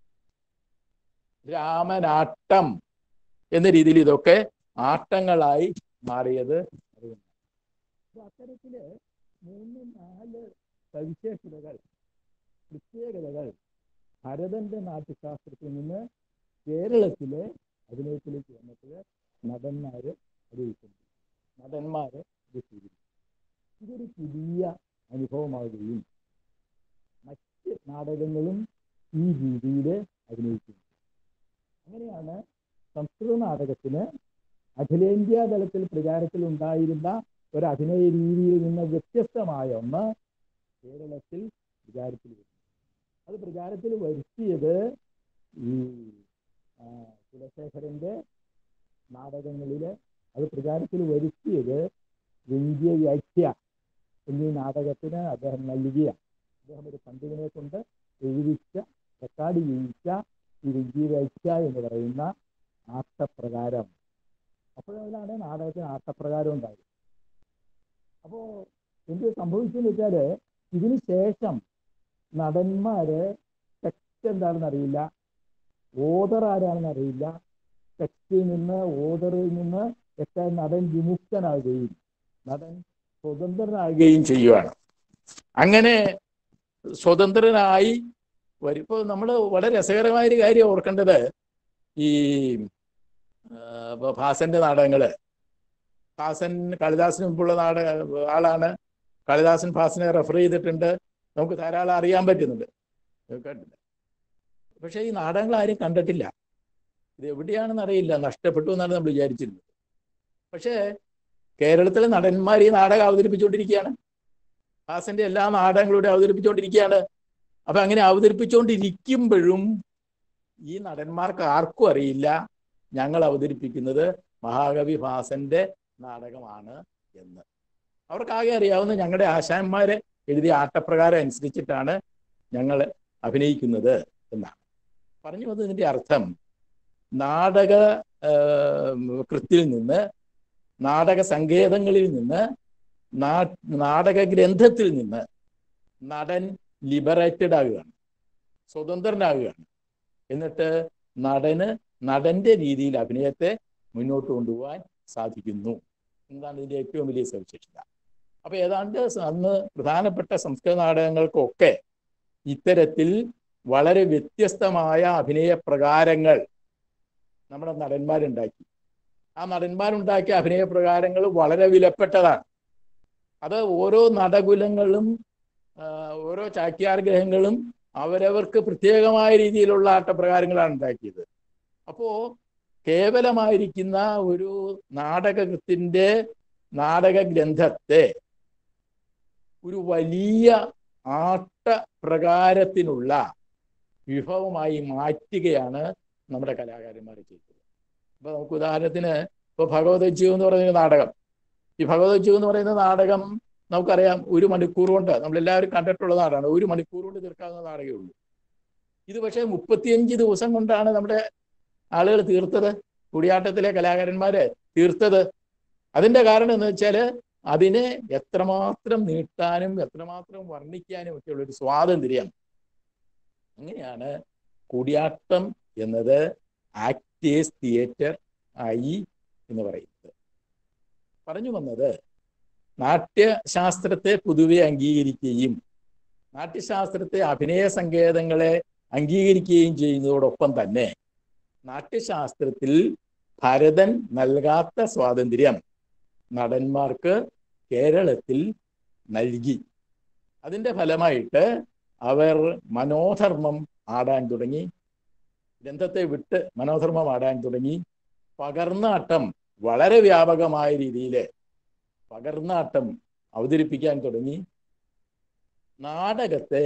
രാമനാട്ടം എന്ന രീതിയിൽ ഇതൊക്കെ ആട്ടങ്ങളായി മാറിയത് അത്തരത്തില് മൂന്ന് നാല് സവിശേഷതകൾ പ്രത്യേകതകൾ ഭരതന്റെ നാട്യശാസ്ത്രത്തിൽ നിന്ന് കേരളത്തിലെ അഭിനയത്തിലേക്ക് വന്നപ്പോൾ നടന്മാര് അറിയിക്കുന്നു നടന്മാര് ഇത് സ്വീകരിച്ചു ഇതൊരു പുതിയ അനുഭവമാവുകയും മറ്റ് നാടകങ്ങളും ഈ രീതിയിൽ അഭിനയിക്കുന്നു അങ്ങനെയാണ് സംസ്കൃത നാടകത്തിന് അഖിലേന്ത്യാ തലത്തിൽ പ്രചാരത്തിൽ ഉണ്ടായിരുന്ന ഒരു അഭിനയ രീതിയിൽ നിന്ന് വ്യത്യസ്തമായ ഒന്ന് കേരളത്തിൽ പ്രചാരത്തിൽ വരുന്നു അത് പ്രചാരത്തിൽ വരുത്തിയത് ഈ കുലശേഖരന്റെ നാടകങ്ങളിൽ അത് പ്രചാരത്തിൽ വരുത്തിയത് വ്യംഗ്യ വ്യാഖ്യ എന്നീ നാടകത്തിന് അദ്ദേഹം നൽകിയ അദ്ദേഹം ഒരു പണ്ഡിതനെ കൊണ്ട് എഴുതിച്ച റെക്കാർഡ് ചെയ്യിച്ച ഈ വ്യംഗ്യ വ്യാഖ്യ എന്ന് പറയുന്ന ആട്ടപ്രകാരം അപ്പോഴാണ് നാടകത്തിന് ആട്ടപ്രകാരം ഉണ്ടായത് അപ്പോ എന്ത് സംഭവിച്ചെന്ന് വെച്ചാല് ഇതിന് ശേഷം നടന്മാര് ടെക്സ്റ്റ് എന്താണെന്ന് അറിയില്ല ഓദർ ആരാണെന്ന് അറിയില്ല ടെക്സ്റ്റിൽ നിന്ന് ഓദറിൽ നിന്ന് ഒക്കെ നടൻ വിമുക്തനാകുകയും നടൻ സ്വതന്ത്രനാകുകയും ചെയ്യുവാണ് അങ്ങനെ സ്വതന്ത്രനായി വരുമ്പോൾ നമ്മൾ വളരെ രസകരമായ ഒരു കാര്യം ഓർക്കേണ്ടത് ഈ ഭാസന്റെ നാടകങ്ങള് ഭാസൻ കാളിദാസിന് മുമ്പുള്ള നാടക ആളാണ് കാളിദാസൻ ഭാസനെ റെഫർ ചെയ്തിട്ടുണ്ട് നമുക്ക് ധാരാളം അറിയാൻ പറ്റുന്നുണ്ട് കേട്ടില്ല പക്ഷെ ഈ നാടകങ്ങൾ ആരും കണ്ടിട്ടില്ല ഇത് എവിടെയാണെന്ന് അറിയില്ല നഷ്ടപ്പെട്ടു എന്നാണ് നമ്മൾ വിചാരിച്ചിരുന്നത് പക്ഷേ കേരളത്തിലെ നടന്മാർ ഈ നാടകം അവതരിപ്പിച്ചുകൊണ്ടിരിക്കുകയാണ് ഭാസന്റെ എല്ലാ നാടകങ്ങളും അവതരിപ്പിച്ചുകൊണ്ടിരിക്കുകയാണ് അപ്പൊ അങ്ങനെ അവതരിപ്പിച്ചുകൊണ്ടിരിക്കുമ്പോഴും ഈ നടന്മാർക്ക് ആർക്കും അറിയില്ല ഞങ്ങൾ അവതരിപ്പിക്കുന്നത് മഹാകവി ഭാസന്റെ നാടകമാണ് എന്ന് അവർക്കാകെ അറിയാവുന്ന ഞങ്ങളുടെ ആശാന്മാരെ എഴുതിയ ആട്ടപ്രകാരം അനുസരിച്ചിട്ടാണ് ഞങ്ങൾ അഭിനയിക്കുന്നത് എന്നാണ് പറഞ്ഞു വന്നതിൻ്റെ അർത്ഥം നാടക കൃത്തിൽ നിന്ന് നാടക സങ്കേതങ്ങളിൽ നിന്ന് നാടക ഗ്രന്ഥത്തിൽ നിന്ന് നടൻ ലിബറേറ്റഡ് ആകുകയാണ് സ്വതന്ത്രനാകുകയാണ് എന്നിട്ട് നടന് നടന്റെ രീതിയിൽ അഭിനയത്തെ മുന്നോട്ട് കൊണ്ടുപോകാൻ സാധിക്കുന്നു എന്നതാണ് ഇതിന്റെ ഏറ്റവും വലിയ സവിശേഷത അപ്പൊ ഏതാണ്ട് അന്ന് പ്രധാനപ്പെട്ട സംസ്കൃത നാടകങ്ങൾക്കൊക്കെ ഇത്തരത്തിൽ വളരെ വ്യത്യസ്തമായ അഭിനയ പ്രകാരങ്ങൾ നമ്മുടെ നടന്മാരുണ്ടാക്കി ആ നടന്മാരുണ്ടാക്കിയ അഭിനയ പ്രകാരങ്ങൾ വളരെ വിലപ്പെട്ടതാണ് അത് ഓരോ നടകുലങ്ങളും ഓരോ ചാക്യാർ ഗ്രഹങ്ങളും അവരവർക്ക് പ്രത്യേകമായ രീതിയിലുള്ള ആട്ടപ്രകാരങ്ങളാണ് ഉണ്ടാക്കിയത് അപ്പോ കേവലമായിരിക്കുന്ന ഒരു നാടകത്തിന്റെ നാടക ഗ്രന്ഥത്തെ ഒരു വലിയ ആട്ട പ്രകാരത്തിനുള്ള വിഭവമായി മാറ്റുകയാണ് നമ്മുടെ കലാകാരന്മാർ ചെയ്തത് ഇപ്പൊ നമുക്ക് ഉദാഹരണത്തിന് ഇപ്പൊ ഭഗവതജീവ് എന്ന് പറയുന്ന നാടകം ഈ ഭഗവതജീവ് എന്ന് പറയുന്ന നാടകം നമുക്കറിയാം ഒരു മണിക്കൂർ കൊണ്ട് നമ്മളെല്ലാവരും കണ്ടിട്ടുള്ള നാടാണ് ഒരു മണിക്കൂർ കൊണ്ട് തീർക്കാവുന്ന നാടകമേ ഉള്ളൂ ഇത് പക്ഷേ മുപ്പത്തിയഞ്ച് ദിവസം കൊണ്ടാണ് നമ്മുടെ ആളുകൾ തീർത്തത് കുടിയാട്ടത്തിലെ കലാകാരന്മാര് തീർത്തത് അതിന്റെ കാരണം എന്ന് വെച്ചാൽ അതിനെ എത്രമാത്രം നീട്ടാനും എത്രമാത്രം വർണ്ണിക്കാനും ഒക്കെയുള്ള ഒരു സ്വാതന്ത്ര്യം അങ്ങനെയാണ് കൂടിയാട്ടം എന്നത് ആക്ടേഴ്സ് തിയേറ്റർ ആയി എന്ന് പറയുന്നത് പറഞ്ഞു വന്നത് നാട്യശാസ്ത്രത്തെ പൊതുവെ അംഗീകരിക്കുകയും നാട്യശാസ്ത്രത്തെ അഭിനയ സങ്കേതങ്ങളെ അംഗീകരിക്കുകയും ചെയ്യുന്നതോടൊപ്പം തന്നെ നാട്യശാസ്ത്രത്തിൽ ഭരതൻ നൽകാത്ത സ്വാതന്ത്ര്യം നടന്മാർക്ക് കേരളത്തിൽ നൽകി അതിൻ്റെ ഫലമായിട്ട് അവർ മനോധർമ്മം ആടാൻ തുടങ്ങി ഗ്രന്ഥത്തെ വിട്ട് മനോധർമ്മം ആടാൻ തുടങ്ങി പകർന്നാട്ടം വളരെ വ്യാപകമായ രീതിയിൽ പകർന്നാട്ടം അവതരിപ്പിക്കാൻ തുടങ്ങി നാടകത്തെ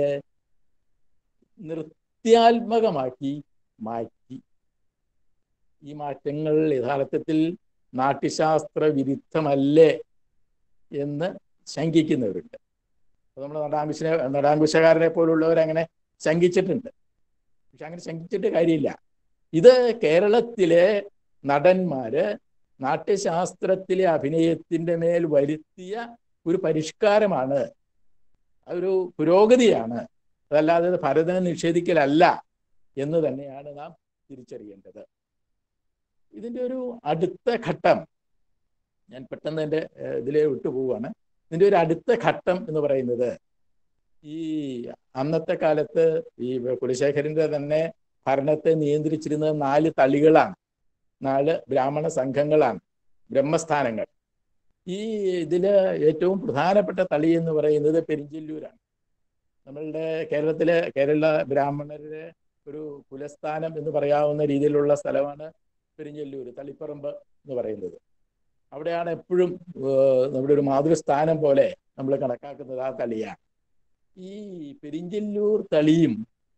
നൃത്യാത്മകമാക്കി മാറ്റി ഈ മാറ്റങ്ങൾ യഥാർത്ഥത്തിൽ നാട്യശാസ്ത്ര വിരുദ്ധമല്ലേ എന്ന് ശങ്കിക്കുന്നവരുണ്ട് അപ്പൊ നമ്മുടെ നടാങ്കുശനെ നടാങ്കുശകാരനെ പോലുള്ളവരങ്ങനെ ശങ്കിച്ചിട്ടുണ്ട് പക്ഷെ അങ്ങനെ ശങ്കിച്ചിട്ട് കാര്യമില്ല ഇത് കേരളത്തിലെ നടന്മാര് നാട്യശാസ്ത്രത്തിലെ അഭിനയത്തിന്റെ മേൽ വരുത്തിയ ഒരു പരിഷ്കാരമാണ് അതൊരു പുരോഗതിയാണ് അതല്ലാതെ ഭരതനെ നിഷേധിക്കലല്ല എന്ന് തന്നെയാണ് നാം തിരിച്ചറിയേണ്ടത് ഇതിൻ്റെ ഒരു അടുത്ത ഘട്ടം ഞാൻ പെട്ടെന്ന് എൻ്റെ ഇതിലെ വിട്ടുപോവാണ് ഇതിൻ്റെ ഒരു അടുത്ത ഘട്ടം എന്ന് പറയുന്നത് ഈ അന്നത്തെ കാലത്ത് ഈ കുലശേഖരന്റെ തന്നെ ഭരണത്തെ നിയന്ത്രിച്ചിരുന്നത് നാല് തളികളാണ് നാല് ബ്രാഹ്മണ സംഘങ്ങളാണ് ബ്രഹ്മസ്ഥാനങ്ങൾ ഈ ഇതില് ഏറ്റവും പ്രധാനപ്പെട്ട തളി എന്ന് പറയുന്നത് പെരിഞ്ചെല്ലൂരാണ് നമ്മളുടെ കേരളത്തിലെ കേരള ബ്രാഹ്മണരുടെ ഒരു കുലസ്ഥാനം എന്ന് പറയാവുന്ന രീതിയിലുള്ള സ്ഥലമാണ് പെരിഞ്ചെല്ലൂർ തളിപ്പറമ്പ് എന്ന് പറയുന്നത് അവിടെയാണ് എപ്പോഴും നമ്മുടെ ഒരു മാതൃസ്ഥാനം പോലെ നമ്മൾ കണക്കാക്കുന്നത് ആ തളിയാണ് ഈ പെരിഞ്ചെല്ലൂർ തളിയും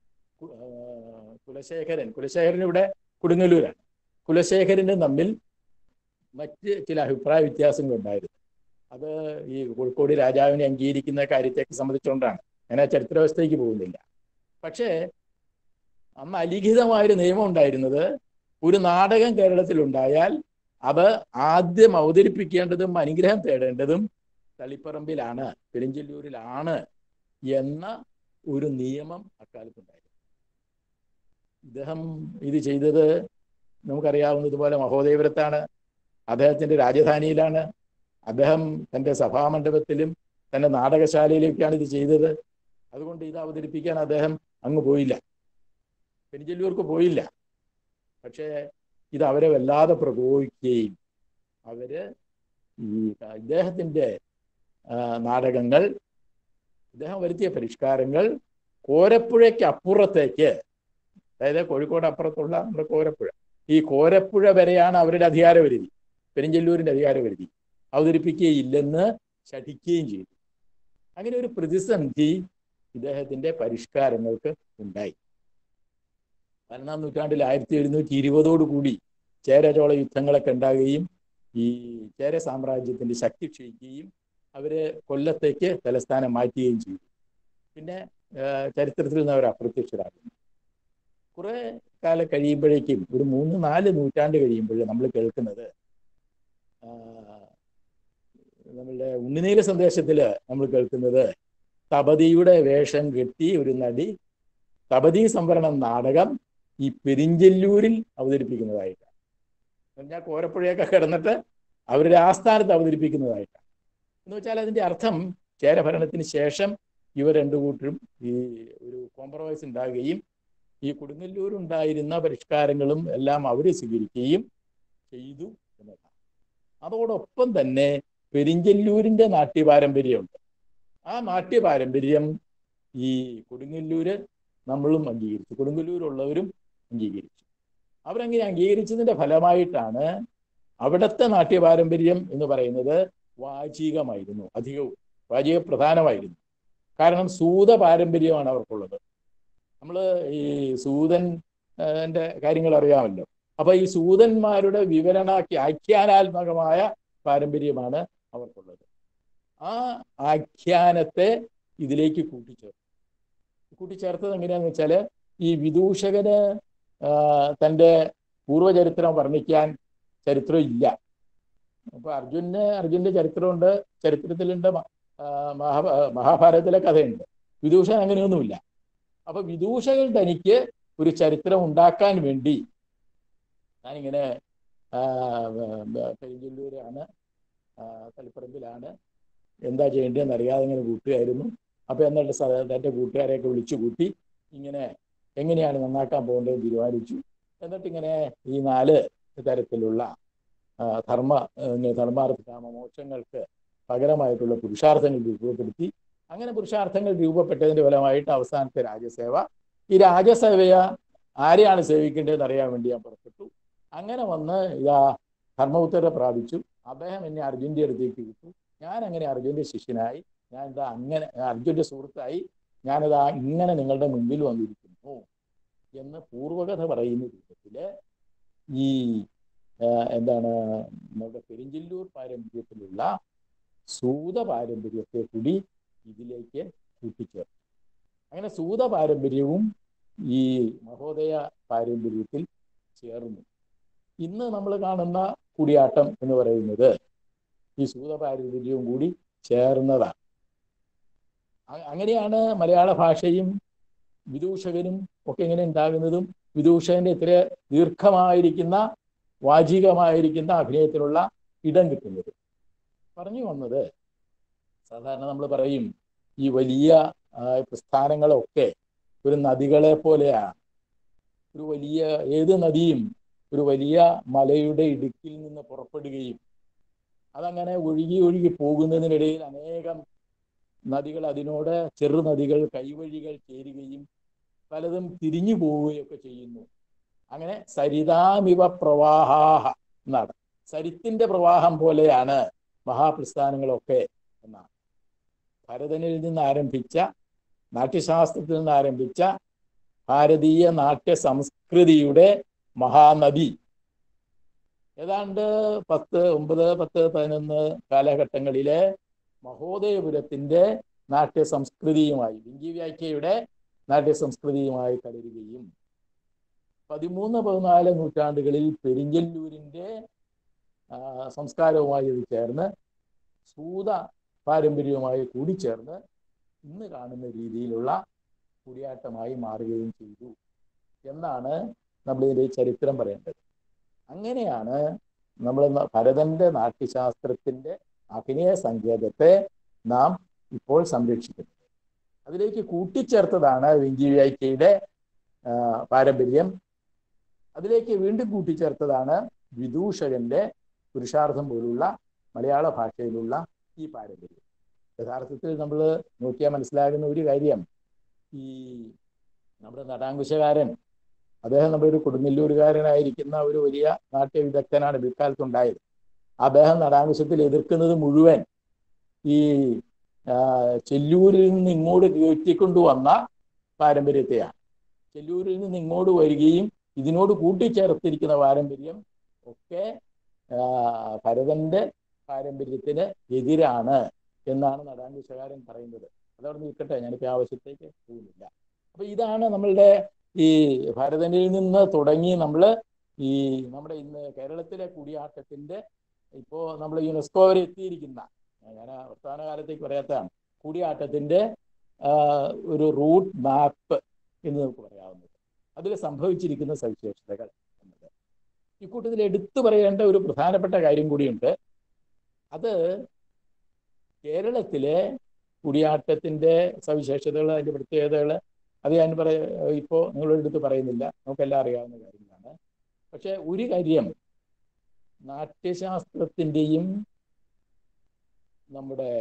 കുലശേഖരൻ കുലശേഖരൻ ഇവിടെ കൊടുങ്ങല്ലൂരാണ് കുലശേഖരനും തമ്മിൽ മറ്റ് ചില അഭിപ്രായ വ്യത്യാസങ്ങളുണ്ടായിരുന്നു അത് ഈ കോഴിക്കോട് രാജാവിനെ അംഗീകരിക്കുന്ന കാര്യത്തെയൊക്കെ സംബന്ധിച്ചുകൊണ്ടാണ് ഞാൻ ആ ചരിത്രവ്യവസ്ഥയ്ക്ക് പോകുന്നില്ല പക്ഷേ അന്ന് അലിഖിതമായൊരു നിയമം ഉണ്ടായിരുന്നത് ഒരു നാടകം കേരളത്തിൽ ഉണ്ടായാൽ അത് ആദ്യം അവതരിപ്പിക്കേണ്ടതും അനുഗ്രഹം തേടേണ്ടതും തളിപ്പറമ്പിലാണ് പെരിഞ്ചല്ലൂരിലാണ് എന്ന ഒരു നിയമം അക്കാലത്തുണ്ടായിരുന്നു ഇദ്ദേഹം ഇത് ചെയ്തത് നമുക്കറിയാവുന്നതുപോലെ മഹോദയപുരത്താണ് അദ്ദേഹത്തിന്റെ രാജധാനിയിലാണ് അദ്ദേഹം തന്റെ സഭാമണ്ഡപത്തിലും തന്റെ നാടകശാലയിലൊക്കെയാണ് ഇത് ചെയ്തത് അതുകൊണ്ട് ഇത് അവതരിപ്പിക്കാൻ അദ്ദേഹം അങ്ങ് പോയില്ല പെരിഞ്ചല്ലൂർക്ക് പോയില്ല പക്ഷേ ഇത് അവരെ വല്ലാതെ പ്രകോപിക്കുകയും അവര് ഈ ഇദ്ദേഹത്തിന്റെ നാടകങ്ങൾ ഇദ്ദേഹം വരുത്തിയ പരിഷ്കാരങ്ങൾ കോരപ്പുഴയ്ക്ക് അപ്പുറത്തേക്ക് അതായത് കോഴിക്കോട് അപ്പുറത്തുള്ള നമ്മുടെ കോരപ്പുഴ ഈ കോരപ്പുഴ വരെയാണ് അവരുടെ അധികാരപരിധി പെരിഞ്ചല്ലൂരിന്റെ അധികാരപരിധി അവതരിപ്പിക്കുകയില്ലെന്ന് ശഠിക്കുകയും ചെയ്തു അങ്ങനെ ഒരു പ്രതിസന്ധി ഇദ്ദേഹത്തിന്റെ പരിഷ്കാരങ്ങൾക്ക് ഉണ്ടായി പതിനൊന്നാം നൂറ്റാണ്ടിൽ ആയിരത്തി എഴുന്നൂറ്റി ഇരുപതോടു കൂടി ചേരചോള യുദ്ധങ്ങളൊക്കെ ഉണ്ടാകുകയും ഈ ചേര സാമ്രാജ്യത്തിന്റെ ശക്തി ക്ഷയിക്കുകയും അവര് കൊല്ലത്തേക്ക് തലസ്ഥാനം മാറ്റുകയും ചെയ്തു പിന്നെ ചരിത്രത്തിൽ നിന്ന് അവർ അപ്രത്യക്ഷരാകുന്നു കുറെ കാലം കഴിയുമ്പോഴേക്കും ഒരു മൂന്ന് നാല് നൂറ്റാണ്ട് കഴിയുമ്പോൾ നമ്മൾ കേൾക്കുന്നത് നമ്മളുടെ ഉണ്ണിനീല സന്ദേശത്തിൽ നമ്മൾ കേൾക്കുന്നത് തപതിയുടെ വേഷം കെട്ടി ഒരു നടി തപതി സംവരണം നാടകം ഈ പെരിഞ്ചെല്ലൂരിൽ അവതരിപ്പിക്കുന്നതായിട്ടാണ് പറഞ്ഞാൽ കോരപ്പുഴയൊക്കെ കിടന്നിട്ട് അവരുടെ ആസ്ഥാനത്ത് അവതരിപ്പിക്കുന്നതായിട്ടാണ് എന്ന് വെച്ചാൽ അതിന്റെ അർത്ഥം ചേരഭരണത്തിന് ശേഷം ഇവർ രണ്ടു കൂട്ടരും ഈ ഒരു കോംപ്രമൈസ് ഉണ്ടാകുകയും ഈ കൊടുങ്ങല്ലൂരുണ്ടായിരുന്ന പരിഷ്കാരങ്ങളും എല്ലാം അവർ സ്വീകരിക്കുകയും ചെയ്തു എന്നതാണ് അതോടൊപ്പം തന്നെ പെരിഞ്ചല്ലൂരിന്റെ നാട്യപാരമ്പര്യമുണ്ട് ആ നാട്യപാരമ്പര്യം ഈ കൊടുങ്ങല്ലൂര് നമ്മളും അംഗീകരിച്ചു കൊടുങ്ങല്ലൂരുള്ളവരും അംഗീകരിച്ചു അവരങ്ങനെ അംഗീകരിച്ചതിന്റെ ഫലമായിട്ടാണ് അവിടുത്തെ നാട്യപാരമ്പര്യം എന്ന് പറയുന്നത് വാചികമായിരുന്നു അധികവും വാചിക പ്രധാനമായിരുന്നു കാരണം സൂത പാരമ്പര്യമാണ് അവർക്കുള്ളത് നമ്മൾ ഈ സൂതൻ ന്റെ കാര്യങ്ങൾ അറിയാമല്ലോ അപ്പൊ ഈ സൂതന്മാരുടെ വിവരണാക്കി ആഖ്യാനാത്മകമായ പാരമ്പര്യമാണ് അവർക്കുള്ളത് ആ ആഖ്യാനത്തെ ഇതിലേക്ക് കൂട്ടിച്ചേർത്തു കൂട്ടിച്ചേർത്തത് എങ്ങനെയാന്ന് വെച്ചാൽ ഈ വിദൂഷകന് തൻ്റെ പൂർവ്വചരിത്രം വർണ്ണിക്കാൻ ചരിത്രം ഇല്ല അപ്പൊ അർജുന് അർജുന്റെ ചരിത്രമുണ്ട് ചരിത്രത്തിലുണ്ട് മഹാ മഹാഭാരതത്തിലെ കഥയുണ്ട് വിദൂഷകൻ അങ്ങനെയൊന്നുമില്ല അപ്പൊ വിദൂഷകൻ തനിക്ക് ഒരു ചരിത്രം ഉണ്ടാക്കാൻ വേണ്ടി ഞാനിങ്ങനെ പെരിഞ്ചല്ലൂരാണ് തളിപ്പറമ്പിലാണ് എന്താ ചെയ്യേണ്ടതെന്ന് അറിയാതെ ഇങ്ങനെ കൂട്ടുകയായിരുന്നു അപ്പൊ എന്നിട്ട് തൻ്റെ കൂട്ടുകാരെയൊക്കെ വിളിച്ചു കൂട്ടി ഇങ്ങനെ എങ്ങനെയാണ് നന്നാക്കാൻ പോകേണ്ടതെന്ന് തീരുമാനിച്ചു എന്നിട്ട് ഇങ്ങനെ ഈ നാല് തരത്തിലുള്ള ധർമ്മ ധർമാർത്ഥ കാമ മോക്ഷങ്ങൾക്ക് പകരമായിട്ടുള്ള പുരുഷാർത്ഥങ്ങൾ രൂപപ്പെടുത്തി അങ്ങനെ പുരുഷാർത്ഥങ്ങൾ രൂപപ്പെട്ടതിന്റെ ഫലമായിട്ട് അവസാനത്തെ രാജസേവ ഈ രാജസേവയ ആരെയാണ് സേവിക്കേണ്ടതെന്ന് അറിയാൻ വേണ്ടി ഞാൻ പുറപ്പെട്ടു അങ്ങനെ വന്ന് ഇതാ ധർമ്മോത്തര പ്രാപിച്ചു അദ്ദേഹം എന്നെ അർജുൻ്റെ അടുത്തേക്ക് വിട്ടു ഞാൻ അങ്ങനെ അർജുൻ്റെ ശിഷ്യനായി ഞാൻ ഇതാ അങ്ങനെ അർജുൻ്റെ സുഹൃത്തായി ഞാനിതാ ഇങ്ങനെ നിങ്ങളുടെ മുമ്പിൽ വന്നിരിക്കുന്നു എന്ന് പൂർവകഥ പറയുന്ന രൂപത്തില് ഈ എന്താണ് നമ്മുടെ പെരിഞ്ചില്ലൂർ പാരമ്പര്യത്തിലുള്ള സൂത പാരമ്പര്യത്തെ കൂടി ഇതിലേക്ക് കൂട്ടിച്ചേർത്തു അങ്ങനെ സൂത പാരമ്പര്യവും ഈ മഹോദയ പാരമ്പര്യത്തിൽ ചേർന്നു ഇന്ന് നമ്മൾ കാണുന്ന കൂടിയാട്ടം എന്ന് പറയുന്നത് ഈ സൂത പാരമ്പര്യവും കൂടി ചേർന്നതാണ് അങ്ങനെയാണ് മലയാള ഭാഷയും വിദൂഷകനും ഒക്കെ ഇങ്ങനെ ഉണ്ടാകുന്നതും വിദൂഷകന്റെ ഇത്ര ദീർഘമായിരിക്കുന്ന വാചികമായിരിക്കുന്ന അഭിനയത്തിനുള്ള ഇടം കിട്ടുന്നത് പറഞ്ഞു വന്നത് സാധാരണ നമ്മൾ പറയും ഈ വലിയ പ്രസ്ഥാനങ്ങളൊക്കെ ഒരു നദികളെ പോലെയാണ് ഒരു വലിയ ഏത് നദിയും ഒരു വലിയ മലയുടെ ഇടുക്കിൽ നിന്ന് പുറപ്പെടുകയും അതങ്ങനെ ഒഴുകി ഒഴുകി പോകുന്നതിനിടയിൽ അനേകം നദികൾ അതിനോട് ചെറുനദികൾ കൈവഴികൾ ചേരുകയും പലതും തിരിഞ്ഞു പോവുകയൊക്കെ ചെയ്യുന്നു അങ്ങനെ സരിതാമിവ പ്രവാഹാഹ എന്നാണ് സരിത്തിന്റെ പ്രവാഹം പോലെയാണ് മഹാപ്രസ്ഥാനങ്ങളൊക്കെ എന്നാണ് ഭരതനിൽ നിന്ന് ആരംഭിച്ച നാട്യശാസ്ത്രത്തിൽ നിന്ന് ആരംഭിച്ച ഭാരതീയ നാട്യ സംസ്കൃതിയുടെ മഹാനദി ഏതാണ്ട് പത്ത് ഒമ്പത് പത്ത് പതിനൊന്ന് കാലഘട്ടങ്ങളിലെ മഹോദയപുരത്തിന്റെ നാട്യ സംസ്കൃതിയുമായി വിങ്കി വ്യാഖ്യയുടെ നാട്യ സംസ്കൃതിയുമായി കലരുകയും പതിമൂന്ന് പതിനാല് നൂറ്റാണ്ടുകളിൽ പെരിഞ്ചല്ലൂരിന്റെ സംസ്കാരവുമായി ഇത് ചേർന്ന് സൂത പാരമ്പര്യവുമായി കൂടിച്ചേർന്ന് ഇന്ന് കാണുന്ന രീതിയിലുള്ള കൂടിയാട്ടമായി മാറുകയും ചെയ്തു എന്നാണ് നമ്മളിതിൻ്റെ ചരിത്രം പറയേണ്ടത് അങ്ങനെയാണ് നമ്മൾ ഭരതന്റെ നാട്യശാസ്ത്രത്തിന്റെ അഭിനയ സങ്കേതത്തെ നാം ഇപ്പോൾ സംരക്ഷിക്കുന്നത് അതിലേക്ക് കൂട്ടിച്ചേർത്തതാണ് വെങ്കി വ്യാഖ്യയുടെ പാരമ്പര്യം അതിലേക്ക് വീണ്ടും കൂട്ടിച്ചേർത്തതാണ് വിദൂഷകന്റെ പുരുഷാർത്ഥം പോലുള്ള മലയാള ഭാഷയിലുള്ള ഈ പാരമ്പര്യം യഥാർത്ഥത്തിൽ നമ്മൾ നോക്കിയാൽ മനസ്സിലാകുന്ന ഒരു കാര്യം ഈ നമ്മുടെ നടാങ്കുശകാരൻ അദ്ദേഹം നമ്മുടെ ഒരു കൊടുങ്ങല്ലൂരുകാരനായിരിക്കുന്ന ഒരു വലിയ നാട്യ വിദഗ്ധനാണ് പിൽക്കാലത്തുണ്ടായത് അദ്ദേഹം നടാങ്കുശത്തിൽ എതിർക്കുന്നത് മുഴുവൻ ഈ ചെല്ലൂരിൽ നിന്ന് ഇങ്ങോട്ട് കയറ്റിക്കൊണ്ടുവന്ന പാരമ്പര്യത്തെയാണ് ചെല്ലൂരിൽ നിന്ന് ഇങ്ങോട്ട് വരികയും ഇതിനോട് കൂട്ടിച്ചേർത്തിരിക്കുന്ന പാരമ്പര്യം ഒക്കെ ഭരതന്റെ പാരമ്പര്യത്തിന് എതിരാണ് എന്നാണ് നടാങ്കുശകാരൻ പറയുന്നത് അതവിടെ നിൽക്കട്ടെ ഞാനിപ്പോൾ ആവശ്യത്തേക്ക് പോകുന്നില്ല അപ്പൊ ഇതാണ് നമ്മളുടെ ഈ ഭരതനിൽ നിന്ന് തുടങ്ങി നമ്മൾ ഈ നമ്മുടെ ഇന്ന് കേരളത്തിലെ കൂടിയാട്ടത്തിന്റെ ഇപ്പോ നമ്മൾ യുനെസ്കോ വരെ എത്തിയിരിക്കുന്ന ഞാൻ വർത്തമാന കാലത്തേക്ക് പറയാത്തതാണ് കൂടിയാട്ടത്തിന്റെ ഒരു റൂട്ട് മാപ്പ് എന്ന് നമുക്ക് പറയാവുന്നത് അതിൽ സംഭവിച്ചിരിക്കുന്ന സവിശേഷതകൾ എന്നത് ഇക്കൂട്ടത്തിൽ എടുത്തു പറയേണ്ട ഒരു പ്രധാനപ്പെട്ട കാര്യം കൂടിയുണ്ട് അത് കേരളത്തിലെ കൂടിയാട്ടത്തിന്റെ സവിശേഷതകൾ അതിന്റെ പ്രത്യേകതകൾ അത് ഞാൻ പറയ ഇപ്പോൾ നിങ്ങളുടെ അടുത്ത് പറയുന്നില്ല നമുക്കെല്ലാം അറിയാവുന്ന കാര്യങ്ങളാണ് പക്ഷെ ഒരു കാര്യം നാട്യശാസ്ത്രത്തിൻ്റെയും നമ്മുടെ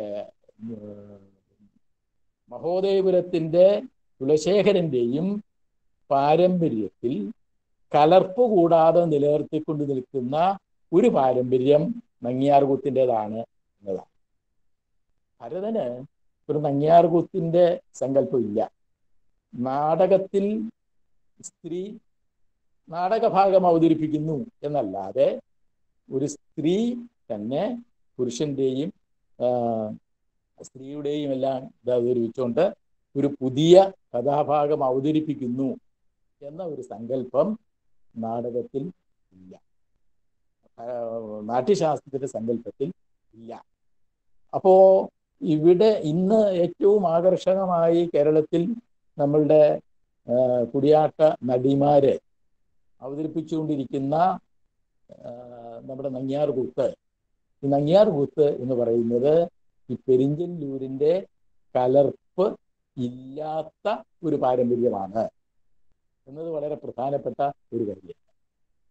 മഹോദയപുരത്തിൻ്റെ കുലശേഖരൻ്റെയും പാരമ്പര്യത്തിൽ കലർപ്പ് കൂടാതെ നിലനിർത്തിക്കൊണ്ട് നിൽക്കുന്ന ഒരു പാരമ്പര്യം നങ്ങിയാർകൂത്തിൻ്റെതാണ് എന്നതാണ് ഭരതന് ഒരു നങ്ങിയാർകൂത്തിൻ്റെ സങ്കല്പമില്ല നാടകത്തിൽ സ്ത്രീ നാടകഭാഗം അവതരിപ്പിക്കുന്നു എന്നല്ലാതെ ഒരു സ്ത്രീ തന്നെ പുരുഷന്റെയും സ്ത്രീയുടെയും എല്ലാം ഇത് അവതരിപ്പിച്ചുകൊണ്ട് ഒരു പുതിയ കഥാഭാഗം അവതരിപ്പിക്കുന്നു എന്ന ഒരു സങ്കല്പം നാടകത്തിൽ ഇല്ല നാട്യശാസ്ത്രത്തിന്റെ സങ്കല്പത്തിൽ ഇല്ല അപ്പോ ഇവിടെ ഇന്ന് ഏറ്റവും ആകർഷകമായി കേരളത്തിൽ നമ്മളുടെ കുടിയാട്ട നടിമാര് അവതരിപ്പിച്ചുകൊണ്ടിരിക്കുന്ന നമ്മുടെ നങ്ങിയാർ കൂത്ത് ഈ നങ്ങിയാർ കൂത്ത് എന്ന് പറയുന്നത് ഈ പെരിഞ്ചല്ലൂരിന്റെ കലർപ്പ് ഇല്ലാത്ത ഒരു പാരമ്പര്യമാണ് എന്നത് വളരെ പ്രധാനപ്പെട്ട ഒരു കാര്യം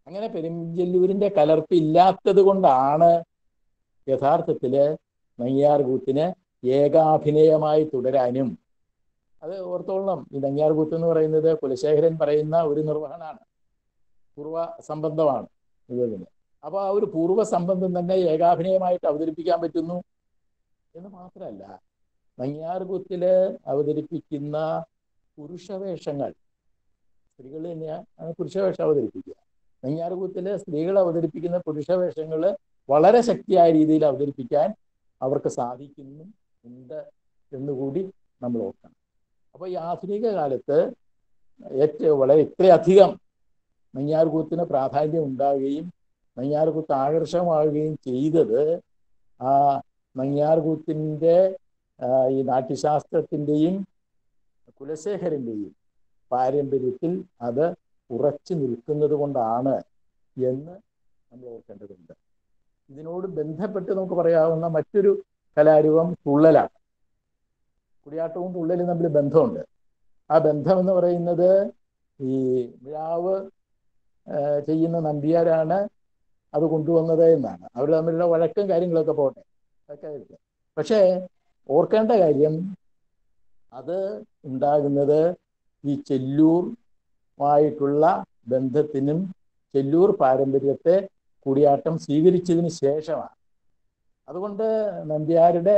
അങ്ങനെ പെരുഞ്ചെല്ലൂരിന്റെ കലർപ്പ് ഇല്ലാത്തത് കൊണ്ടാണ് യഥാർത്ഥത്തില് നയ്യാർ കൂത്തിന് ഏകാഭിനയമായി തുടരാനും അത് ഓർത്തോളണം ഈ നങ്ങ്യാർ കൂത്ത് എന്ന് പറയുന്നത് കുലശേഖരൻ പറയുന്ന ഒരു നിർവഹണമാണ് പൂർവ്വ സംബന്ധമാണ് ഇതിന് അപ്പൊ ആ ഒരു പൂർവ്വ സംബന്ധം തന്നെ ഏകാഭിനയമായിട്ട് അവതരിപ്പിക്കാൻ പറ്റുന്നു എന്ന് മാത്രമല്ല നങ്ങ്യാർ കൂത്തില് അവതരിപ്പിക്കുന്ന പുരുഷവേഷങ്ങൾ സ്ത്രീകൾ തന്നെയാണ് പുരുഷവേഷം അവതരിപ്പിക്കുക നങ്ങ്യാർ കൂത്തില് സ്ത്രീകൾ അവതരിപ്പിക്കുന്ന പുരുഷവേഷങ്ങൾ വളരെ ശക്തിയായ രീതിയിൽ അവതരിപ്പിക്കാൻ അവർക്ക് സാധിക്കുന്നു ഉണ്ട് എന്നുകൂടി നമ്മൾ ഓർക്കണം അപ്പൊ ഈ ആധുനിക കാലത്ത് ഏറ്റവും വളരെ ഇത്രയധികം നെയ്യാർകൂത്തിന് പ്രാധാന്യം ഉണ്ടാവുകയും നെയ്യാർകൂത്ത് ആകർഷകമാവുകയും ചെയ്തത് ആ നെയ്യാർകൂത്തിൻ്റെ ഈ നാട്യശാസ്ത്രത്തിൻ്റെയും കുലശേഖരൻ്റെയും പാരമ്പര്യത്തിൽ അത് ഉറച്ചു നിൽക്കുന്നത് കൊണ്ടാണ് എന്ന് നമ്മൾ ഓർക്കേണ്ടതുണ്ട് ഇതിനോട് ബന്ധപ്പെട്ട് നമുക്ക് പറയാവുന്ന മറ്റൊരു കലാരൂപം തുള്ളലാണ് കുടിയാട്ടവും തുള്ളലും തമ്മിൽ ബന്ധമുണ്ട് ആ ബന്ധം എന്ന് പറയുന്നത് ഈ മിഴാവ് ചെയ്യുന്ന നമ്പിയാരാണ് അത് കൊണ്ടുവന്നത് എന്നാണ് അവർ തമ്മിലുള്ള വഴക്കും കാര്യങ്ങളൊക്കെ പോട്ടെ അതൊക്കെ പക്ഷേ ഓർക്കേണ്ട കാര്യം അത് ഉണ്ടാകുന്നത് ഈ ചെല്ലൂറുമായിട്ടുള്ള ബന്ധത്തിനും ചെല്ലൂർ പാരമ്പര്യത്തെ കൂടിയാട്ടം സ്വീകരിച്ചതിന് ശേഷമാണ് അതുകൊണ്ട് നമ്പ്യാരുടെ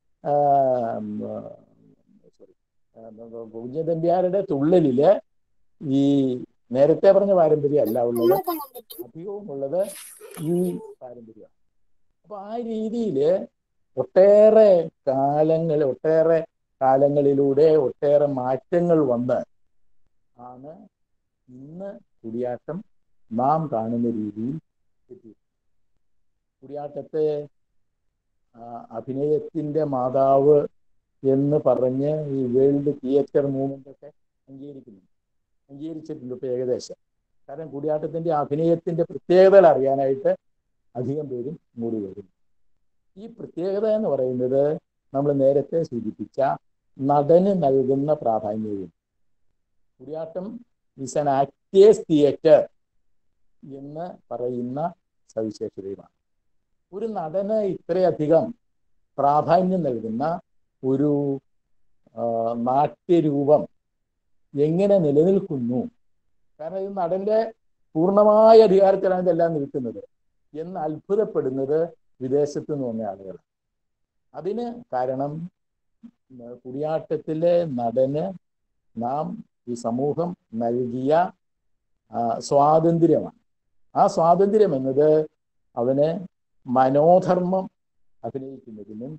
സോറി കുഞ്ഞതമ്പ്യാരുടെ തുള്ളലില് ഈ നേരത്തെ പറഞ്ഞ പാരമ്പര്യം അല്ല ഉള്ളത് അധികവും ഉള്ളത് ഈ പാരമ്പര്യമാണ് അപ്പൊ ആ രീതിയിൽ ഒട്ടേറെ കാലങ്ങൾ ഒട്ടേറെ കാലങ്ങളിലൂടെ ഒട്ടേറെ മാറ്റങ്ങൾ വന്ന് ആണ് ഇന്ന് കുടിയാട്ടം നാം കാണുന്ന രീതിയിൽ എത്തി കുടിയാട്ടത്തെ അഭിനയത്തിന്റെ മാതാവ് എന്ന് പറഞ്ഞ് ഈ വേൾഡ് തിയേറ്റർ മൂവ്മെന്റ് ഒക്കെ അംഗീകരിക്കുന്നു അംഗീകരിച്ചിട്ടുണ്ട് ഇപ്പൊ ഏകദേശം കാരണം കൂടിയാട്ടത്തിന്റെ അഭിനയത്തിന്റെ പ്രത്യേകതകൾ അറിയാനായിട്ട് അധികം പേരും മൂടി വരും ഈ പ്രത്യേകത എന്ന് പറയുന്നത് നമ്മൾ നേരത്തെ സൂചിപ്പിച്ച നടന് നൽകുന്ന പ്രാധാന്യവും Kutiyattam is an actor's theatre എന്ന് പറയുന്ന സവിശേഷതയുമാണ് ഒരു നടന് ഇത്രയധികം പ്രാധാന്യം നൽകുന്ന ഒരു നാട്യരൂപം എങ്ങനെ നിലനിൽക്കുന്നു കാരണം ഇത് നടന്റെ പൂർണ്ണമായ അധികാരത്തിലാണ് ഇതെല്ലാം നിൽക്കുന്നത് എന്ന് അത്ഭുതപ്പെടുന്നത് വിദേശത്ത് നിന്ന് വന്ന ആളുകൾ അതിന് കാരണം കുടിയാട്ടത്തിലെ നടന് നാം ഈ സമൂഹം നൽകിയ സ്വാതന്ത്ര്യമാണ് ആ സ്വാതന്ത്ര്യം എന്നത് അവന് മനോധർമ്മം അഭിനയിക്കുന്നതിനും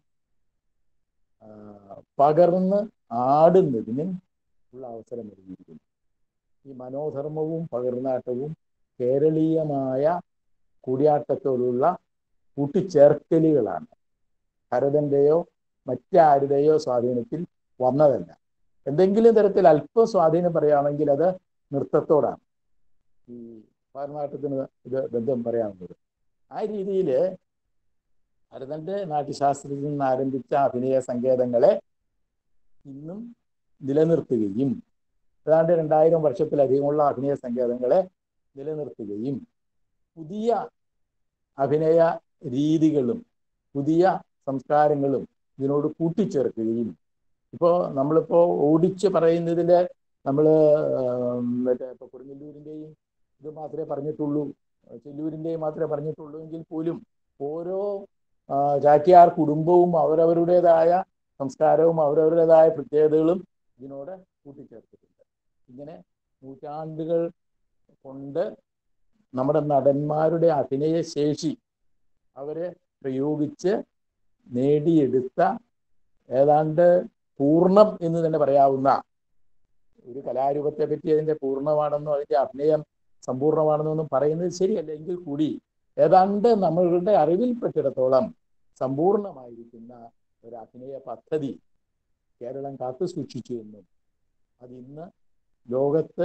പകർന്ന് ആടുന്നതിനും ഉള്ള അവസരം നൽകിയിരിക്കുന്നു ഈ മനോധർമ്മവും പകർന്നാട്ടവും കേരളീയമായ കൂടിയാട്ടത്തോടുള്ള കൂട്ടിച്ചേർക്കലുകളാണ് ഭരതന്റെയോ മറ്റാരുടെയോ സ്വാധീനത്തിൽ വന്നതല്ല എന്തെങ്കിലും തരത്തിൽ അല്പം സ്വാധീനം പറയുകയാണെങ്കിൽ അത് നൃത്തത്തോടാണ് ഈ പകർന്നാട്ടത്തിന് ഇത് ബന്ധം പറയാവുന്നത് ആ രീതിയിൽ ഭരതന്റെ നാട്യശാസ്ത്രത്തിൽ നിന്ന് ആരംഭിച്ച അഭിനയ സങ്കേതങ്ങളെ ഇന്നും നിലനിർത്തുകയും ഏതാണ്ട് രണ്ടായിരം വർഷത്തിലധികമുള്ള അഭിനയ സങ്കേതങ്ങളെ നിലനിർത്തുകയും പുതിയ അഭിനയ രീതികളും പുതിയ സംസ്കാരങ്ങളും ഇതിനോട് കൂട്ടിച്ചേർക്കുകയും ഇപ്പോൾ നമ്മളിപ്പോൾ ഓടിച്ച് പറയുന്നതിൽ നമ്മൾ മറ്റേ ഇപ്പോൾ കൊടുങ്ങല്ലൂരിൻ്റെയും ഇത് മാത്രമേ പറഞ്ഞിട്ടുള്ളൂ ചെല്ലൂരിൻ്റെയും മാത്രമേ പറഞ്ഞിട്ടുള്ളൂ എങ്കിൽ പോലും ഓരോ ചാക്യാർ കുടുംബവും അവരവരുടേതായ സംസ്കാരവും അവരവരുടേതായ പ്രത്യേകതകളും ഇതിനോട് കൂട്ടിച്ചേർത്തിട്ടുണ്ട് ഇങ്ങനെ നൂറ്റാണ്ടുകൾ കൊണ്ട് നമ്മുടെ നടന്മാരുടെ അഭിനയ ശേഷി അവരെ പ്രയോഗിച്ച് നേടിയെടുത്ത ഏതാണ്ട് പൂർണ്ണം എന്ന് തന്നെ പറയാവുന്ന ഒരു കലാരൂപത്തെ പറ്റി അതിന്റെ പൂർണ്ണമാണെന്നോ അതിന്റെ അഭിനയം സമ്പൂർണ്ണമാണെന്നോ ഒന്നും പറയുന്നത് ശരിയല്ല എങ്കിൽ കൂടി ഏതാണ്ട് നമ്മളുടെ അറിവിൽപ്പെട്ടിടത്തോളം സമ്പൂർണമായിരിക്കുന്ന ഒരു അഭിനയ പദ്ധതി കേരളം കാത്തു സൂക്ഷിച്ചു എന്നും അത് ഇന്ന് ലോകത്ത്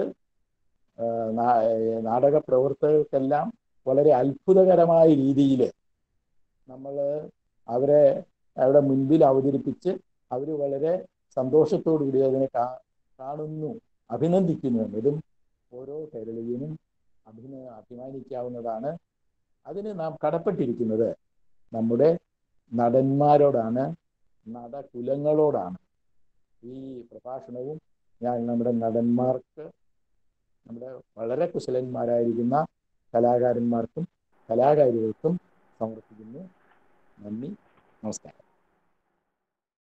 നാടക പ്രവർത്തകർക്കെല്ലാം വളരെ അത്ഭുതകരമായ രീതിയിൽ നമ്മൾ അവരെ അവരുടെ മുൻപിൽ അവതരിപ്പിച്ച് അവർ വളരെ സന്തോഷത്തോടു കൂടി അതിനെ കാണുന്നു അഭിനന്ദിക്കുന്നു എന്നതും ഓരോ കേരളീയനും അഭിന അഭിമാനിക്കാവുന്നതാണ് അതിന് നാം കടപ്പെട്ടിരിക്കുന്നത് നമ്മുടെ നടന്മാരോടാണ് നടകുലങ്ങളോടാണ് ഈ പ്രഭാഷണവും ഞാൻ നമ്മുടെ നടന്മാർക്ക് നമ്മുടെ വളരെ കുശലന്മാരായിരിക്കുന്ന കലാകാരന്മാർക്കും കലാകാരികൾക്കും സമർപ്പിക്കുന്നു നന്ദി നമസ്കാരം